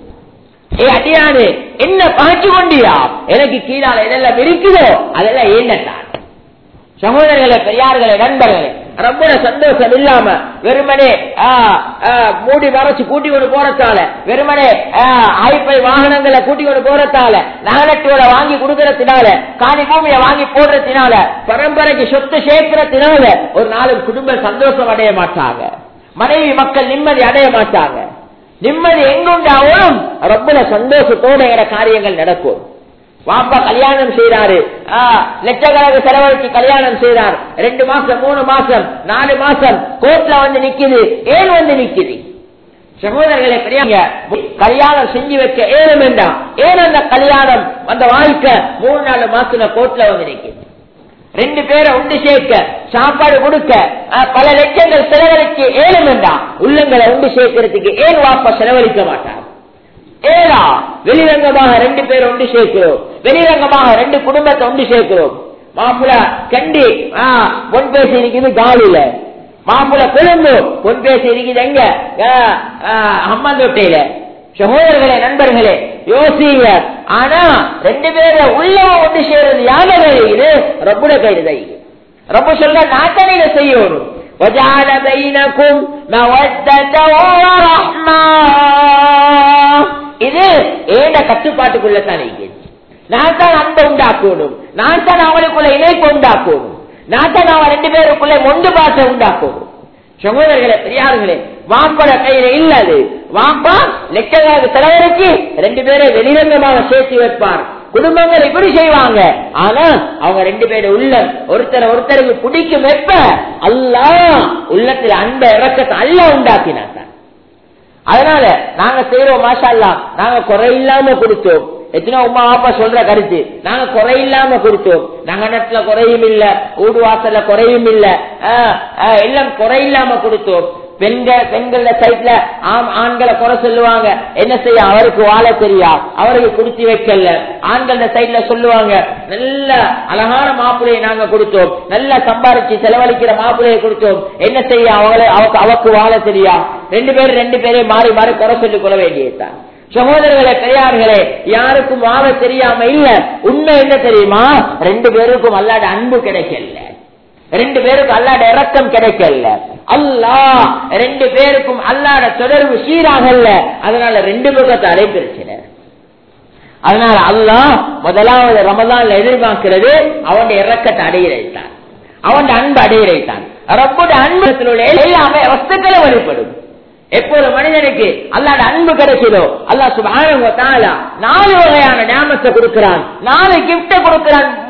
ஏ அடியானு என்ன பகைச்சு கொண்டியா எனக்கு கீழால எதெல்லாம் இருக்குதோ அதெல்லாம் ஏன்னத்தான் சகோதரர்களே பெரியார்களே நண்பர்களே ரொம்ப சந்தோஷம் இல்லாம வெறுமனே ஆ, ஆ, மூடி மறைச்சு கூட்டி கொண்டு போறதால வெறுமனே ஹைப்பை வாகனங்களை கூட்டி கொண்டு போறதால நகலட்டுகளை வாங்கி கொடுக்கறதுனால காணி பூமியை வாங்கி போடுறதுனால பரம்பரைக்கு சொத்து சேர்க்கிறதுனால ஒரு நாளும் குடும்ப சந்தோஷம் அடைய மாட்டாங்க மனைவி மக்கள் நிம்மதி அடைய மாட்டாங்க நிம்மதி எங்குண்டாவும் ரப்புல சந்தோஷத்தோட என காரியங்கள் நடக்கும் வாப்பா கல்யாணம் செய்யறாரு லட்சக்கணக்கு செலவழிச்சு கல்யாணம் செய்யறார் ரெண்டு மாசம் மூணு மாசம் நாலு மாசம் கோர்ட்ல வந்து நிக்குது ஏன் வந்து நிக்குது சகோதரர்களை பெரியாங்க கல்யாணம் செஞ்சு வைக்க ஏழும் வேண்டாம் ஏன் அந்த கல்யாணம் அந்த வாழ்க்கை மூணு நாலு மாசத்துல கோர்ட்ல வந்து நிக்குது ரெண்டு பேரை உண்டு சேர்க்க சாப்பாடு கொடுக்க அஹ், பல லட்சங்கள் செலவழிக்க ஏழும் வேண்டாம் உள்ளங்களை உண்டு சேர்க்கிறதுக்கு ஏன் வாப்பா செலவழிக்க மாட்டார் ஏழா வெளிரங்கமாக ரெண்டு பேர் ஒன்று சேர்க்கிறோம் வெளிரங்கமாக ரெண்டு குடும்பத்தை ஒன்று சேர்க்கிறோம் மாப்பிள கண்டி பொன் பேசி இருக்குது காலில மாப்பிள கொழும்பு பொன் பேசி இருக்குது எங்க அம்மந்தொட்டையில சகோதரர்களே நண்பர்களே யோசிங்க ஆனா ரெண்டு பேர உள்ளவ ஒன்று சேர்றது யார இது ரப்புட கைது தான் இது. ரப்பு சொல்ற நான் இதை செய்யணும் وجعل بينكم مودة ورحمة இது ஏட கட்டுப்பாட்டுக்குள்ள தான் இருக்குது நான் தான் அன்பை உண்டாக்கணும் நான் தான் அவனுக்குள்ள இணைப்பு உண்டாக்கணும் நான் தான் அவன் ரெண்டு பேருக்குள்ள மொண்டு பாச உண்டாக்கணும் சகோதரர்களே பெரியார்களே வாப்பட கையில இல்லது வாப்பா லட்சக்கணக்கு செலவழிச்சு ரெண்டு பேரை வெளிரங்கமாக சேர்த்து வைப்பார் குடும்பங்கள் இப்படி செய்வாங்க ஆனா அவங்க ரெண்டு பேரும் உள்ள ஒருத்தர் ஒருத்தருக்கு பிடிக்கும் வெப்ப அல்லா உள்ளத்துல அன்ப இறக்கத்தை அல்ல உண்டாக்கினார் தான். அதனால நாங்க செய்யறோம் மாஷா அல்லா நாங்க குறை இல்லாம கொடுத்தோம் எத்தனை உமா அப்பா சொல்ற கருத்து நாங்க குறை இல்லாம கொடுத்தோம் நாங்க இடத்துல குறையும் இல்ல ஊடு வாசல்ல குறையும் இல்ல ஆஹ், ஆஹ், எல்லாம் குறை இல்லாம கொடுத்தோம் பெண்கள் பெண்கள சைட்ல ஆம் ஆண்களை குறை சொல்லுவாங்க என்ன செய்ய அவருக்கு வாழ தெரியா அவருக்கு குடிச்சு வைக்கல ஆண்கள சைட்ல சொல்லுவாங்க நல்ல அழகான மாப்பிள்ளையை நாங்க கொடுத்தோம் நல்லா சம்பாரிச்சு செலவழிக்கிற மாப்பிள்ளையை கொடுத்தோம் என்ன செய்ய அவளை அவக்கு அவக்கு வாழ தெரியா ரெண்டு பேரும் ரெண்டு பேரையும் மாறி மாறி குறை சொல்லிக் கொள்ள வேண்டியதுதான் சகோதரர்களே பெரியார்களே யாருக்கும் வாழ தெரியாம இல்ல உண்மை என்ன தெரியுமா ரெண்டு பேருக்கும் அல்லாட அன்பு கிடைக்கல ரெண்டு பேருக்கும் அல்லாட இறக்கம் கிடைக்கல அல்லாஹ் ரெண்டு பேருக்கும் அல்லாட தொடர்பு சீராகல்ல அதனால ரெண்டு பக்கத்தாலே பிரச்சனை அதனால அல்லாஹ் முதலாவது ரமதான்ல எதிர்பார்க்கிறது அவனுடைய இறக்கத்தை அடையிறைத்தான் அவன் அன்பு அடையிறைத்தான் ரப்போட அன்பத்தில் உள்ள எல்லாமே வஸ்துக்களை வழிபடும் எப்போது மனிதனுக்கு அல்லாட அன்பு கிடைச்சதோ அல்லா சுபான நாலு வகையான ஞாபகத்தை கொடுக்கிறான் நாலு கிப்ட கொடுக்கிறான்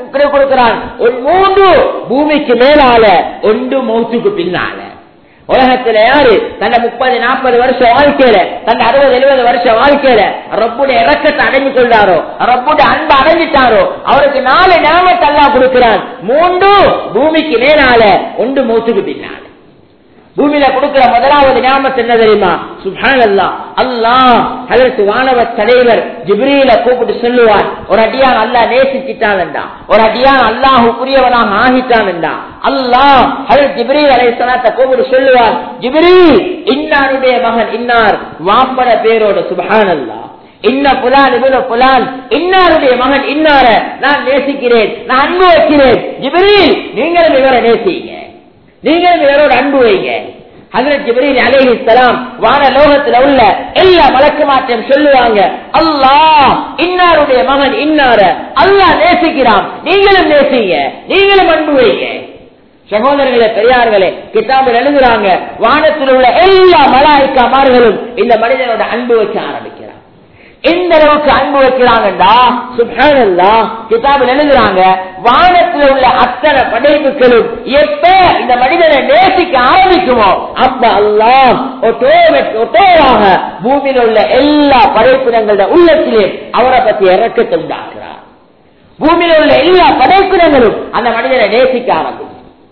கொடுக்கிறான் ஒரு மூன்று பூமிக்கு மேலால ஒன்று மௌத்துக்கு பின்னால உலகத்துல யாரு தன்னை முப்பது நாற்பது வருஷம் வாழ்க்கையில தன்னை அறுபது எழுபது வருஷம் வாழ்க்கையில ரப்புடைய இறக்கத்தை அடைஞ்சு கொண்டாரோ ரப்புடைய அன்பை அடைஞ்சிட்டாரோ அவருக்கு நாலு நிலைமத்தை எல்லாம் கொடுக்கிறான் மூன்று பூமிக்கு மேலால ஒன்று மௌத்துக்கு பின்னால பூமியில கொடுக்கிற முதலாவது ஞாபகத்து என்ன தெரியுமா சுபான் அல்லா அல்லாஹ் அதற்கு வானவ தலைவர் ஜிப்ரீல கூப்பிட்டு சொல்லுவான் ஒரு அடியான் அல்லா நேசிச்சிட்டான்டா ஒரு அடியான் அல்லாஹுக்குரியவனாக ஆகிட்டான்டா அல்லாஹ் அதற்கு ஜிப்ரீல் அலைசலாத்தை கூப்பிட்டு சொல்லுவான் ஜிப்ரீல் இன்னாருடைய மகன் இன்னார் வாப்பட பேரோட சுபான் அல்லா இன்ன புலான் இவனு புலான் இன்னாருடைய மகன் இன்னார நான் நேசிக்கிறேன் நான் அன்பு வைக்கிறேன் ஜிப்ரீல் நீங்களும் இவரை நேசிங்க நீங்களும் இவரோட அன்பு வைங்க ஹசரத் ஜிப்ரீல் அலைஹி ஸலாம் வான லோகத்துல உள்ள எல்லா மலக்கு மாற்றம் சொல்லுவாங்க அல்லாஹ் இன்னாருடைய மகன் இன்னார அல்லாஹ் நேசிக்கிறான் நீங்களும் நேசிங்க நீங்களும் அன்பு வைங்க சகோதரர்களே பெரியார்களே கிட்டாபில் எழுதுறாங்க வானத்தில் உள்ள எல்லா மலாய்க்காமார்களும் இந்த மனிதனோட அன்பு வைக்க ஆரம்பிக்கிறார் எந்த அளவுக்கு அன்பு வைக்கிறாங்கடா சுபானல்லா கிதாபில் எழுதுறாங்க வானத்தில் உள்ள அத்தனை படைப்புகளும் எப்ப இந்த மனிதனை நேசிக்க ஆரம்பிக்குமோ அப்ப அல்லாம் ஒட்டோவாக பூமியில் உள்ள எல்லா படைப்பினங்களோட உள்ளத்திலே அவரை பத்தி இறக்கத்தை உண்டாக்குறார் பூமியில் உள்ள எல்லா படைப்பினங்களும் அந்த மனிதனை நேசிக்க ஆரம்பிக்கும்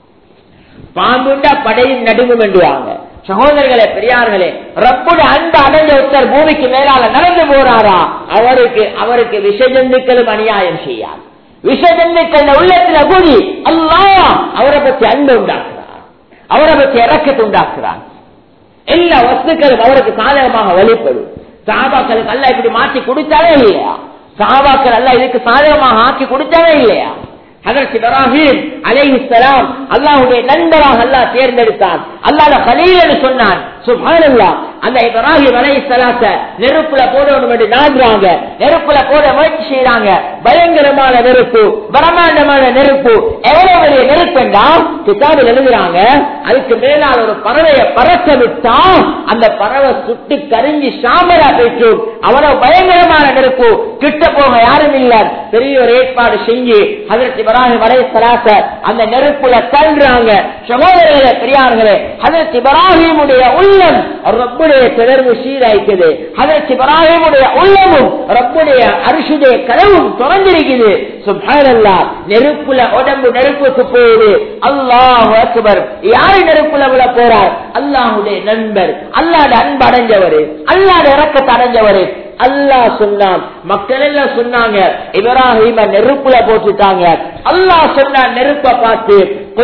பாம்புண்டா படையும் நடுங்கும் என்றுவாங்க சகோதரர்களே பெரியார்களே ரப்புட அன்பு அடைஞ்ச ஒருத்தர் பூமிக்கு மேலால நடந்து போறாரா அவருக்கு அவருக்கு விஷஜந்துக்களும் அநியாயம் செய்யாது விஷஜந்துக்கள் உள்ளத்துல கூடி அல்லா அவரை பத்தி அன்பு உண்டாக்குறார் அவரை பத்தி இறக்கத்தை உண்டாக்குறார் எல்லா வஸ்துக்களும் அவருக்கு சாதகமாக வழிபடும் சாபாக்களுக்கு அல்ல இப்படி மாற்றி கொடுத்தாலே இல்லையா சாபாக்கள் அல்ல இதுக்கு சாதகமாக ஆக்கி கொடுத்தாலே இல்லையா அதற்கு இப்ராஹிம் அலைஹிஸ்ஸலாம் அல்லாஹ்வுடைய நண்பராக அல்லாஹ் தேர்ந்தெடுத்தான் அல்லாஹ் கலீல் சொன்னான் சுப்ஹானல்லாஹ் அந்த இப்ராஹிம் அலைஹிஸ்ஸலாத்த நெருப்புல போடணும் என்று நாடுறாங்க நெருப்புல போட முயற்சி செய்யறாங்க பயங்கரமான நெருப்பு பிரம்மாண்டமான நெருப்பு எவ்வளவு பெரிய நெருப்புண்டா கிதாபில் எழுதுறாங்க அதுக்கு மேலால் ஒரு பறவையை பறக்க விட்டா அந்த பறவை சுட்டு கரிஞ்சி சாம்பலா போயிட்டு அவ்வளவு பயங்கரமான நெருப்பு கிட்ட போக யாரும் இல்ல பெரிய ஒரு ஏற்பாடு செஞ்சு அதற்கு இப்ராஹிம் அலைஹிஸ்ஸலாத்த அந்த நெருப்புல தள்ளுறாங்க சகோதரர்களே பெரியார்களே அதற்கு இப்ராஹிமுடைய உள்ளம் ரப்புடைய தொடர்பு சீராய்க்குது அதற்கு இப்ராஹிமுடைய உள்ளமும் ரப்புடைய அரிசுடைய கதவும் திறந்திருக்குது சுப்ஹானல்லாஹ் நெருப்புல உடம்பு நெருப்புக்கு போகுது அல்லாஹ் அக்பர் யாரு நெருப்புல விட போறார் அல்லாஹுடைய நண்பர் அல்லாட அன்பு அடைஞ்சவரு அல்லாட இறக்கத்தை அடைஞ்சவரு அல்லாஹ் சொன்னான் மக்கள் எல்லாம் சொன்னாங்க இப்ராஹிம நெருப்புல போட்டுட்டாங்க அல்லாஹ் சொன்னான் நெருப்ப பார்த்து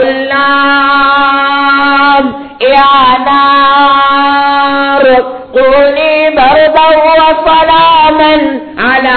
கொல்லாம் كوني بردا وسلاما على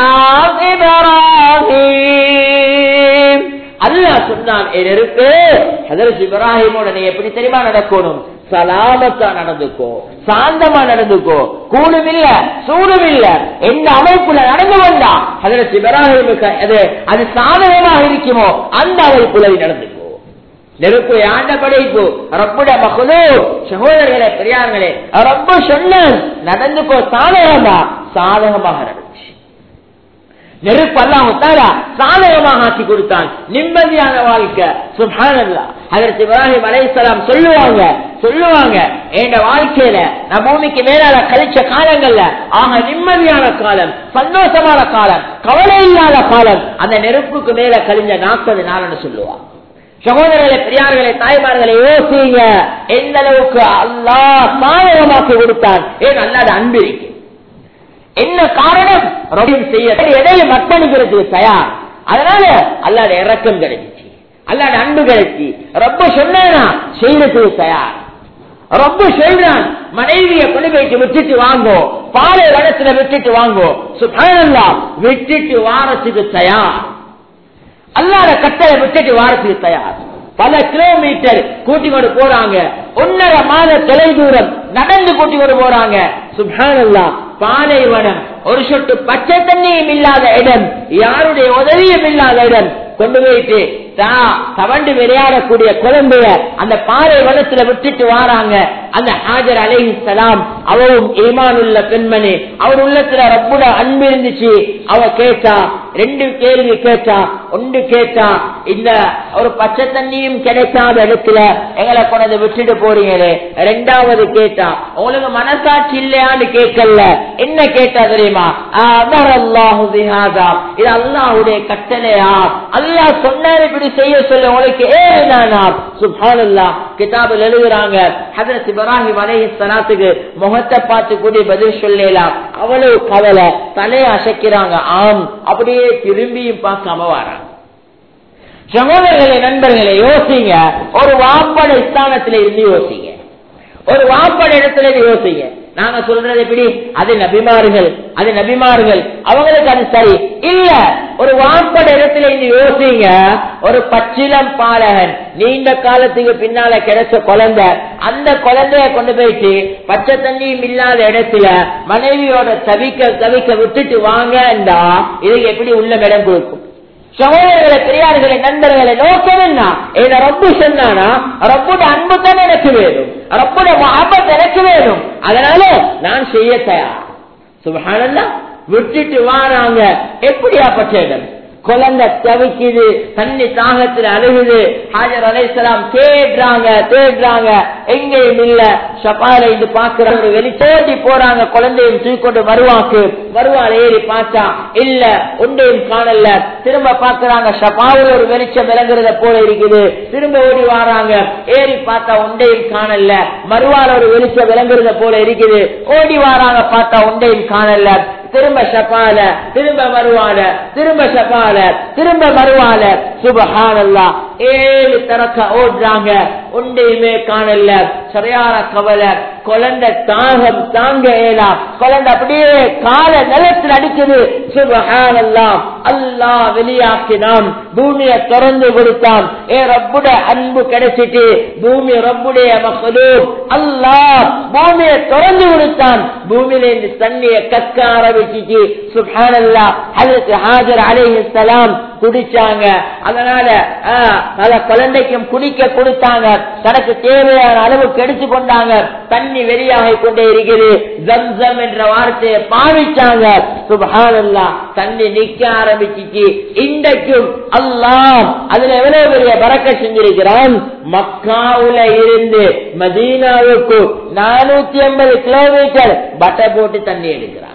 إبراهيم அல்லாஹ் சொன்னான் நெருப்பு ஹதரத் இப்ராஹிமோட நீ எப்படி தெரியுமா நடக்கணும் சலாமத்தா நடந்துக்கோ சாந்தமா நடந்துக்கோ கூடும் இல்ல சூடும் இல்ல எந்த அமைப்புல நடந்து கொண்டா ஹதரத் இப்ராஹிமுக்கு அது அது சாதகமாக இருக்குமோ அந்த அமைப்புல நடந்துக்கோ நெருப்பு ஆண்ட படைப்பு ரப்புட மகளோ சகோதரர்களே பெரியார்களே ரொம்ப சொன்ன நடந்துக்கோ சாதகமா சாதகமாக நடந்துச்சு நெருப்பு எல்லாம் தாரா சாதகமாக ஆக்கி கொடுத்தான் நிம்மதியான வாழ்க்கை சுபானல்லா அதற்கு இப்ராஹிம் அலைசலாம் சொல்லுவாங்க சொல்லுவாங்க என் வாழ்க்கையில நான் பூமிக்கு மேலால கழிச்ச காலங்கள்ல ஆக நிம்மதியான காலம் சந்தோஷமான காலம் கவலை இல்லாத காலம் அந்த நெருப்புக்கு மேல கழிஞ்ச நாற்பது நாள்னு சொல்லுவாங்க சகோதரர்களை பெரியார்களை தாய்மார்களை யோசிங்க எந்த அளவுக்கு அல்லாஹ் சாதகமாக்கி கொடுத்தான் ஏன் அல்லாத அன்பு இருக்கு என்ன காரணம் ரபீம் செய்ய எதையும் அர்ப்பணிக்கிறதுக்கு தயார் அதனால அல்லாட இறக்கம் கிடைச்சிச்சு அல்லாட அன்பு கிடைச்சி ரொம்ப சொன்னா செய்யறதுக்கு தயார் ரொம்ப சொல்றான் மனைவியை கொண்டு போயிட்டு விட்டுட்டு வாங்கோ பாலை வனத்துல விட்டுட்டு வாங்கோ சுபானல்லா விட்டுட்டு வாரத்துக்கு தயார் அல்லாத கட்டளை விட்டுட்டு வாரத்துக்கு தயார் பல கிலோமீட்டர் கூட்டி கொண்டு போறாங்க ஒன்னரை மாத தொலை தூரம் நடந்து கூட்டி கொண்டு போறாங்க சுபானல்லா பாலைவனம் ஒரு சொட்டு பச்சை தண்ணியும் இல்லாத இடம் யாருடைய உதவியும் இல்லாத இடம் கொண்டு போயிட்டு தவண்டு விளையாடக்கூடிய குழந்தைய அந்த பாலை வனத்துல விட்டுட்டு வாராங்க அந்த ஹாஜர் அலைஹி சலாம் அவரும் ஈமான் உள்ள பெண்மணி அவர் உள்ளத்துல ரப்புட அன்பு இருந்துச்சு அவ கேட்டா ரெண்டு கேள்வி கேட்டா ஒன்று கேட்டா இந்த ஒரு பச்சை தண்ணியும் கிடைக்காத இடத்துல எங்களை கொண்டு விட்டுட்டு போறீங்களே ரெண்டாவது கேட்டா உங்களுக்கு மனசாட்சி இல்லையான்னு கேட்கல என்ன கேட்டா தெரியுமா அமர் அல்லாஹு பிஹாதா. இது அல்லாஹுடைய கட்டளையா அல்லாஹ் சொன்னாரு இப்படி செய்ய சொல்ல உங்களுக்கு ஏதானா சுப்ஹானல்லாஹ் கிதாபில் எழுதுறாங்க ஹதரத் இப்ராஹிம் அலைஹி ஸலாத்துக்கு முகத்தை பார்த்து கூடி பதில் சொல்லலாம் அவ்வளவு கவலை தலையை அசைக்கிறாங்க ஆம் அப்படியே திரும்பியும் பார்க்காம வராங்க சகோதரர்களே நண்பர்களே யோசிங்க ஒரு வாப்பட ஸ்தானத்துல இருந்து யோசிங்க ஒரு வாப்பட இடத்துல இருந்து யோசிங்க நாங்க சொல்றது எப்படி அது நபிமார்கள் அது நபிமார்கள் அவங்களுக்கு அது சரி இல்ல ஒரு வாப்பட இடத்துல இருந்து யோசிங்க ஒரு பச்சிலம் பாலகன் நீண்ட காலத்துக்கு பின்னால கிடைச்ச குழந்தை அந்த குழந்தைய கொண்டு போயிட்டு பச்சை தண்ணியும் இல்லாத இடத்துல மனைவியோட தவிக்க தவிக்க விட்டுட்டு வாங்கண்டா இதுக்கு எப்படி உள்ள இடம் கொடுக்கும் சகோதரர்களை பெரியார்களை நண்பர்களை நோக்கம் என்ன என்ன ரப்பு சொன்னானா ரப்புட அன்பு தான் எனக்கு வேணும் ரப்புட மகபத் எனக்கு வேணும் அதனால நான் செய்ய தயார் சுபஹானல்லா விட்டுட்டு வாராங்க எப்படியாப்பட்ட இடம் குழந்தை தவிக்குது தண்ணி தாகத்தில் அழுகுது ஹாஜர் அலைசலாம் தேடுறாங்க தேடுறாங்க எங்கேயும் இல்ல சபால இது பாக்குறாங்க ஒரு வெளிச்சோட்டி போறாங்க குழந்தையும் தூக்கொண்டு வருவாக்கு வருவாள் ஏறி பார்த்தா இல்ல ஒன்றையும் காணல திரும்ப பாக்குறாங்க ஷபாவில் ஒரு வெளிச்சம் விளங்குறத போல இருக்குது திரும்ப ஓடி வராங்க ஏறி பார்த்தா ஒன்றையும் காணல மறுவால ஒரு வெளிச்சம் விளங்குறத போல இருக்குது ஓடி வராங்க பார்த்தா ஒன்றையும் காணல திரும்ப ஷபால திரும்ப வருவால திரும்ப ஷபால திரும்ப வருவால சுபஹானல்லா ஏழு தரக்க ஓடுறாங்க ஒன்றையுமே காணல சரியான கவலை குழந்தை தாகம் தாங்க ஏலா குழந்தை அப்படியே கால நிலத்தில் அடிக்குது சுபஹானல்லா அல்லாஹ் வெளியாக்கினான் பூமியை திறந்து கொடுத்தான் ஏ ரப்புட அன்பு கிடைச்சிட்டு பூமி ரப்புடைய மக்களும் அல்லாஹ் பூமியை திறந்து கொடுத்தான் பூமியில இருந்து தண்ணியை கக்க ஆரம்பிச்சிட்டு சுபஹானல்லா ஹஜரத் ஹாஜர் அலைஹிஸ்ஸலாம் குடிச்சாங்க அதனால ஆஹ், பல குழந்தைக்கும் குடிக்க கொடுத்தாங்க தனக்கு தேவையான அளவுக்கு எடுத்து கொண்டாங்க தண்ணி வெளியாகி கொண்டே இருக்குது ஜம்சம் என்ற வார்த்தையை பாவிச்சாங்க சுபஹானல்லா தண்ணி நிக்க ஆரம்பிச்சிச்சு இன்றைக்கும் அல்லாஹ் அதுல எவ்வளவு பெரிய பறக்க செஞ்சிருக்கிறான் மக்காவுல இருந்து மதீனாவுக்கு நானூத்தி ஐம்பது கிலோமீட்டர் பட்டை போட்டு தண்ணி எடுக்கிறான்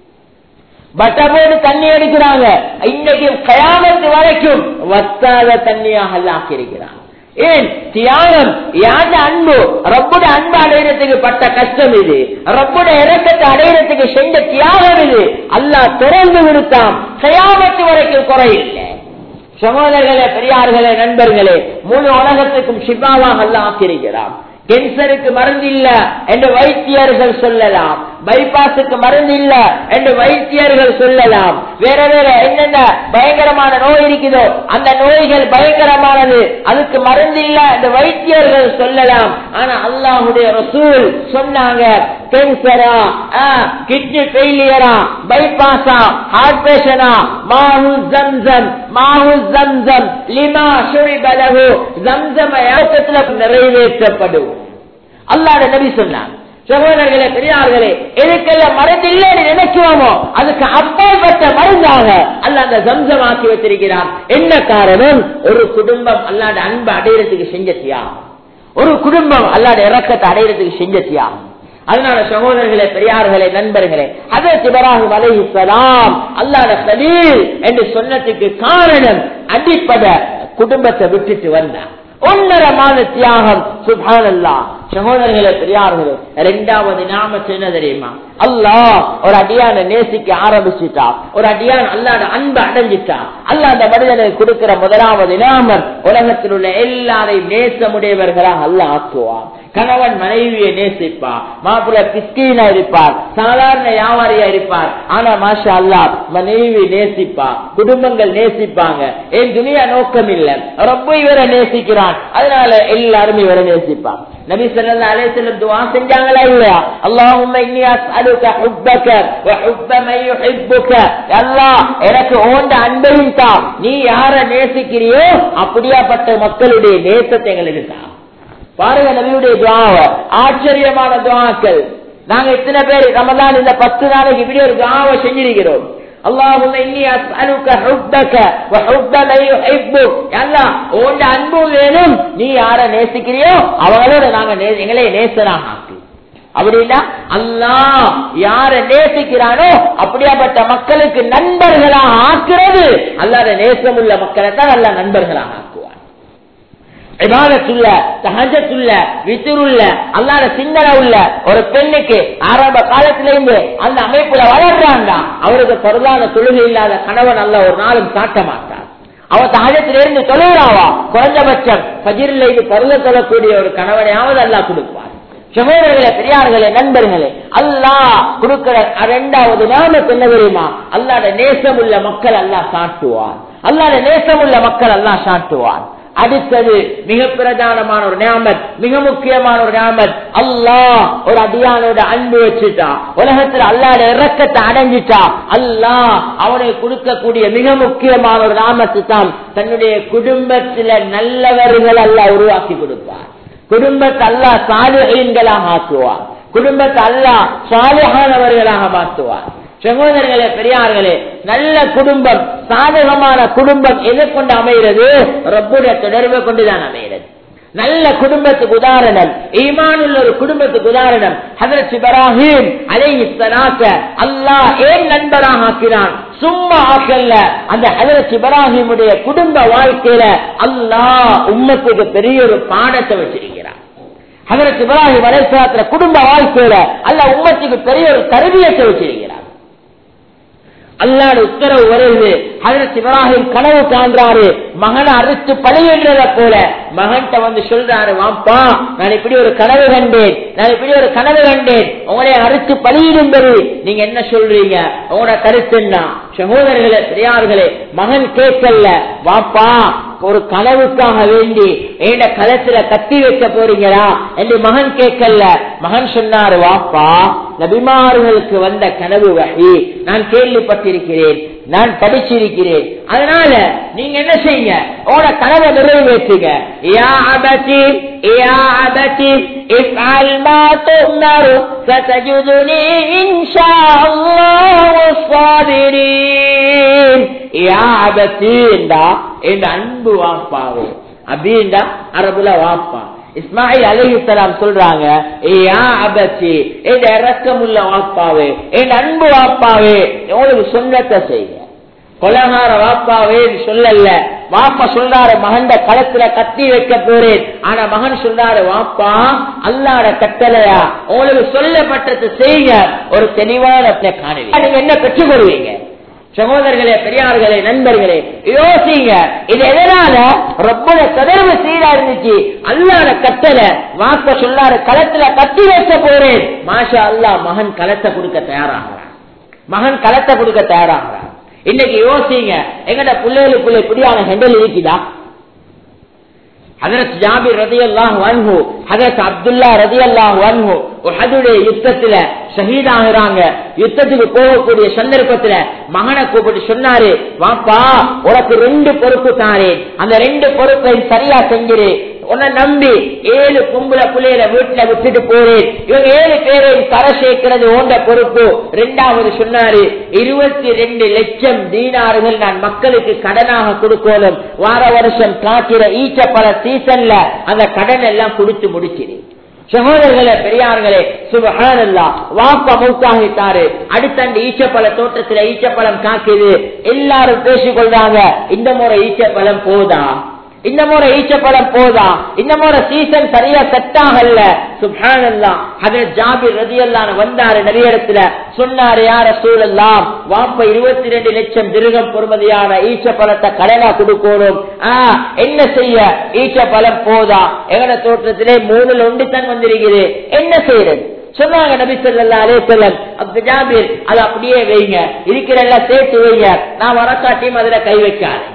பட்டை போட்டு தண்ணி எடுக்கிறாங்க இன்னைக்கு கயாமத்து வரைக்கும் வத்தாத தண்ணியாக அல்லாக்கி இருக்கிறான் ஏன் தியாகம் யாண்ட அன்பு ரப்புட அன்பு அடையிறதுக்கு பட்ட கஷ்டம் இது ரப்புட இறக்கத்தை அடையிறதுக்கு செஞ்ச தியாகம் இது அல்லாஹ் திறந்து விடுத்தான் கயாமத்து வரைக்கும் குறையில்லை சகோதரர்களே பெரியார்களே நண்பர்களே முழு உலகத்துக்கும் ஷிபாவாக அல்லாஹ் ஆக்கியிருக்கிறான் கேன்சருக்கு மருந்து இல்ல என்று வைத்தியர்கள் சொல்லலாம் பைபாஸுக்கு மருந்து இல்ல என்று வைத்தியர்கள் சொல்லலாம் வேற வேற என்னென்ன பயங்கரமான நோய் இருக்குதோ அந்த நோய்கள் பயங்கரமானது அதுக்கு மருந்து இல்ல என்று வைத்தியர்கள் சொல்லலாம் ஆனா அல்லாஹுடைய ரசூல் சொன்னாங்க கேன்சரா கிட்னி ஃபெயிலியரா பைபாஸா ஹார்ட் பேஷனா மாஹு ஜம்சம் மாஹு ஜம்சம் லிமா ஷுரிபலஹு ஜம்சம யாக்கத்துல நிறைவேற்றப்படும் அல்லாஹ் நபி சொன்னான் சகோதரர்களே பெரியார்களே எதுக்கெல்லாம் மருந்து இல்லைன்னு நினைக்குவோமோ அதுக்கு அப்பாற்பட்ட மருந்தாக அல்ல அந்த ஜம்சமாக்கி வச்சிருக்கிறான் என்ன காரணம் ஒரு குடும்பம் அல்லாட அன்பு அடையிறதுக்கு செஞ்ச தியாகம் ஒரு குடும்பம் அல்லாட இறக்கத்தை அடையிறதுக்கு செஞ்ச தியாகம் அதனால சகோதரர்களே பெரியார்களே நண்பர்களே அதே இப்ராஹிம் அலைஹிஸ்ஸலாம் அல்லாட சலீல் என்று சொன்னதுக்கு காரணம் அடிப்படை குடும்பத்தை விட்டுட்டு வந்தான் ஒன்னரை மாத தியாகம் சுபானல்லா சகோதரர்களே பெரியார்களே ரெண்டாவது நாம என்ன தெரியுமா அல்லாஹ் ஒரு அடியான நேசிக்க ஆரம்பிச்சுட்டா ஒரு அடியான் அல்லாட அன்பு அடைஞ்சிட்டா அல்லா அந்த மனிதனுக்கு கொடுக்கிற முதலாவது நாமம் உலகத்தில் உள்ள எல்லாரையும் நேசமுடையவர்களாக அல்லாஹ் ஆக்குவான் கணவன் மனைவியை நேசிப்பா மாப்பிள்ள பிஸ்கீனா இருப்பார் சாதாரண வியாபாரியா இருப்பார் ஆனா மாஷா அல்லா மனைவி நேசிப்பா குடும்பங்கள் நேசிப்பாங்க என் துணியா நோக்கம் இல்ல ரொம்ப இவரை நேசிக்கிறான் அதனால எல்லாரும் இவரை நேசிப்பான் நபி ஸல்லல்லாஹு அலைஹி வஸல்லம் துஆ செஞ்சாங்களா இல்லையா அல்லாஹும்ம இன்னி அஸ்அலுக ஹுப்பக வ ஹுப்ப மன் யுஹிப்புக அல்லாஹ் எனக்கு ஓண்ட அன்பையும் தா நீ யார நேசிக்கிறியோ அப்படியாப்பட்ட மக்களுடைய நேசத்தை எங்களுக்கு தா பாருங்க நபியுடைய துவாவை ஆச்சரியமான துவாக்கள் நாங்க இத்தனை பேர் ரமதான் இந்த பத்து நாளைக்கு இப்படி ஒரு துவாவை செஞ்சிருக்கிறோம் اللهم اني اسالك حبك وحب من يحبك அல்லாஹ் உன்ட அன்பு வேணும் நீ யார நேசிக்கிறியோ அவங்களோட நாங்க நே- எங்களை நேசராக ஆக்கு அப்படின்னா அல்லாஹ் யார நேசிக்கிறானோ அப்படியாப்பட்ட மக்களுக்கு நண்பர்களாக ஆக்குறது அல்லாத நேசமுள்ள மக்களை தான் அல்ல நண்பர்களாக ஆக்குவார் இபாதத்துள்ள தஹஜத்துள்ள வித்துருள்ள அல்லாத சிந்தனை உள்ள ஒரு பெண்ணுக்கு ஆரம்ப காலத்திலிருந்து அந்த அமைப்புல வளர்றாங்க அவருக்கு பரவான தொழுகை இல்லாத கணவன் அல்ல ஒரு நாளும் காட்ட மாட்டார் அவ தகஜத்திலிருந்து தொழுகிறாவா குறைஞ்சபட்சம் பஜிரில் இது பருவ தொழக்கூடிய ஒரு கணவனையாவது அல்லா கொடுப்பார் சகோதரர்களே பெரியார்களே நண்பர்களே அல்லாஹ் கொடுக்கிற இரண்டாவது நாமத்து என்ன தெரியுமா அல்லாத நேசம் உள்ள மக்கள் அல்லாஹ் சாட்டுவார் அல்லாத நேசம் உள்ள மக்கள் அல்லாஹ் சாட்டுவார் அடுத்தது மிக பிரதானமான ஒரு நியாமத் மிக முக்கியமான ஒரு நியாமத் அல்லாஹ் ஒரு அடியானோட அன்பு வச்சுட்டா உலகத்துல அல்லாட இறக்கத்தை அடைஞ்சிட்டா அல்லாஹ் அவனை கொடுக்கக்கூடிய மிக முக்கியமான ஒரு நாமத்து தான் தன்னுடைய குடும்பத்தில நல்லவர்கள் அல்லாஹ் உருவாக்கி கொடுப்பார் குடும்பத்தை அல்லா சாலிகளாக ஆக்குவார் குடும்பத்தை அல்லா சாலிகானவர்களாக மாற்றுவார் சகோதரர்களே பெரியார்களே நல்ல குடும்பம் சாதகமான குடும்பம் எதை கொண்டு அமைகிறது ரப்புடைய தொடர்பை கொண்டுதான் அமைகிறது நல்ல குடும்பத்துக்கு உதாரணம் ஈமானுள்ள ஒரு குடும்பத்துக்கு உதாரணம் ஹதரத் இப்ராஹிம் அலைஹி ஸலாத்த அல்லாஹ் ஏன் நண்பராக ஆக்கினான் சும்மா ஆக்கல்ல அந்த ஹதரத் இப்ராஹிமுடைய குடும்ப வாழ்க்கையில அல்லாஹ் உம்மத்துக்கு பெரிய ஒரு பாடத்தை வச்சிருக்கிறான் ஹதரத் இப்ராஹிம் அலைஹிஸ்ஸலாத்துல குடும்ப வாழ்க்கையில அல்லாஹ் உம்மத்துக்கு பெரிய ஒரு தருவியத்தை வச்சிருக்கிறான் அல்லாட உத்தரவு வருது ஹதரத் இப்ராஹிம் கனவு காண்றாரு மகனை அறுத்து பழியின்றத போல மகன்கிட்ட வந்து சொல்றாரு வாப்பா நான் இப்படி ஒரு கனவு கண்டேன் நான் இப்படி ஒரு கனவு கண்டேன் உங்களை அறுத்து பழியிடும்படி நீங்க என்ன சொல்றீங்க உங்களோட கருத்து என்ன சகோதரர்களே பெரியார்களே மகன் கேட்கல வாப்பா ஒரு கனவுக்காக வேண்டி ஏண்ட களத்துல கத்தி வைக்க போறீங்களா என்று மகன் கேட்கல மகன் சொன்னாரு வாப்பா நபிமார்களுக்கு வந்த கனவு வகை நான் கேள்விப்பட்டிருக்கிறேன் நான் படிச்சிருக்கிறேன் அதனால நீங்க என்ன செய்யுங்க உங்களோட கனவை நிறைவேற்றுங்க யா அபதி யா அபதி افعل ما تؤمر ستجدني إن شاء الله الصابرين யா அபதி என்றா என் அன்பு வாப்பாவே அப்படின்டா அரபுல வாப்பா இஸ்மாயில் அலிஹலாம் சொல்றாங்க ஏயா அபச்சி என் இறக்கமுள்ள வாப்பாவே என் அன்பு வாப்பாவே உங்களுக்கு சொன்னத்தை செய்ய கொலகார வாப்பாவே சொல்லல வாப்பா சொல்றாரு மகண்ட களத்துல கத்தி வைக்க போறேன் ஆனா மகன் சொல்றாரு வாப்பா அல்லாட கட்டளையா உங்களுக்கு சொல்லப்பட்டது செய்ய ஒரு தெளிவான காணுவீங்க நீங்க என்ன பெற்றுக் கொள்வீங்க சகோதரர்களே பெரியார்களே நண்பர்களே யோசிங்க இது எதனால ரொம்ப தொடர்பு சீரா இருந்துச்சு அல்லாத கட்டளை வாப்ப சொல்லாரு களத்துல கத்தி வைக்க போறேன் மாஷா அல்லா மகன் களத்தை கொடுக்க தயாராகிறான் மகன் களத்தை கொடுக்க தயாராகிறான் இன்னைக்கு யோசிங்க எங்கட பிள்ளைகளுக்குள்ள இப்படியான ஹெண்டல் இருக்குதா ஹதரத் ஜாபிர் ரதி அல்லாஹ் வன்ஹு ஹதரத் அப்துல்லா ரதி அல்லாஹ் வன்ஹு உஹதுடைய யுத்தத்துல ஷஹீதாகிறாங்க யுத்தத்துக்கு போகக்கூடிய சந்தர்ப்பத்துல மகனை கூப்பிட்டு சொன்னாரு வாப்பா உனக்கு ரெண்டு பொறுப்பு தாரேன் அந்த ரெண்டு பொறுப்பை சரியா செஞ்சிரு உன்னை நம்பி ஏழு கும்பல பிள்ளைகளை வீட்டுல விட்டுட்டு போறேன் இவங்க ஏழு பேரை கரை சேர்க்கிறது ஓண்ட பொறுப்பு ரெண்டாவது சொன்னாரு இருபத்தி ரெண்டு லட்சம் தீனார்கள் நான் மக்களுக்கு கடனாக கொடுக்கணும் வார வருஷம் காக்கிற ஈச்ச பல சீசன்ல அந்த கடன் எல்லாம் கொடுத்து முடிச்சிரு சகோதரர்களே பெரியார்களே சுபஹானல்லா வாப்பா மூத்தாகிட்டாரு அடுத்தண்டு ஈச்சப்பழ தோட்டத்துல ஈச்சப்பழம் காக்குது எல்லாரும் பேசிக்கொள்றாங்க இந்த முறை ஈச்சப்பழம் போதா இந்த முறை ஈச்சப்பழம் போதா இந்த முறை சீசன் சரியா செட் ஆகல சுபானல்லா அது ஜாபிர் ரதியல்லான வந்தாரு நிறைய இடத்துல சொன்னாரு யார சூழல்லாம் வாப்ப இருபத்தி ரெண்டு லட்சம் திருகம் பொறுமதியான ஈச்சப்பழத்தை கடனா கொடுக்கணும் ஆஹ் என்ன செய்ய ஈச்சப்பழம் போதா எங்கட தோட்டத்திலே மூணுல ஒன்று தான் வந்திருக்குது என்ன செய்யறது சொன்னாங்க நபி சொல்லா அலே செல்லம் அப்து ஜாபீர் அதை அப்படியே வைங்க இருக்கிற எல்லாம் சேர்த்து வைங்க நான் வரக்காட்டியும் அதுல கை வைக்காது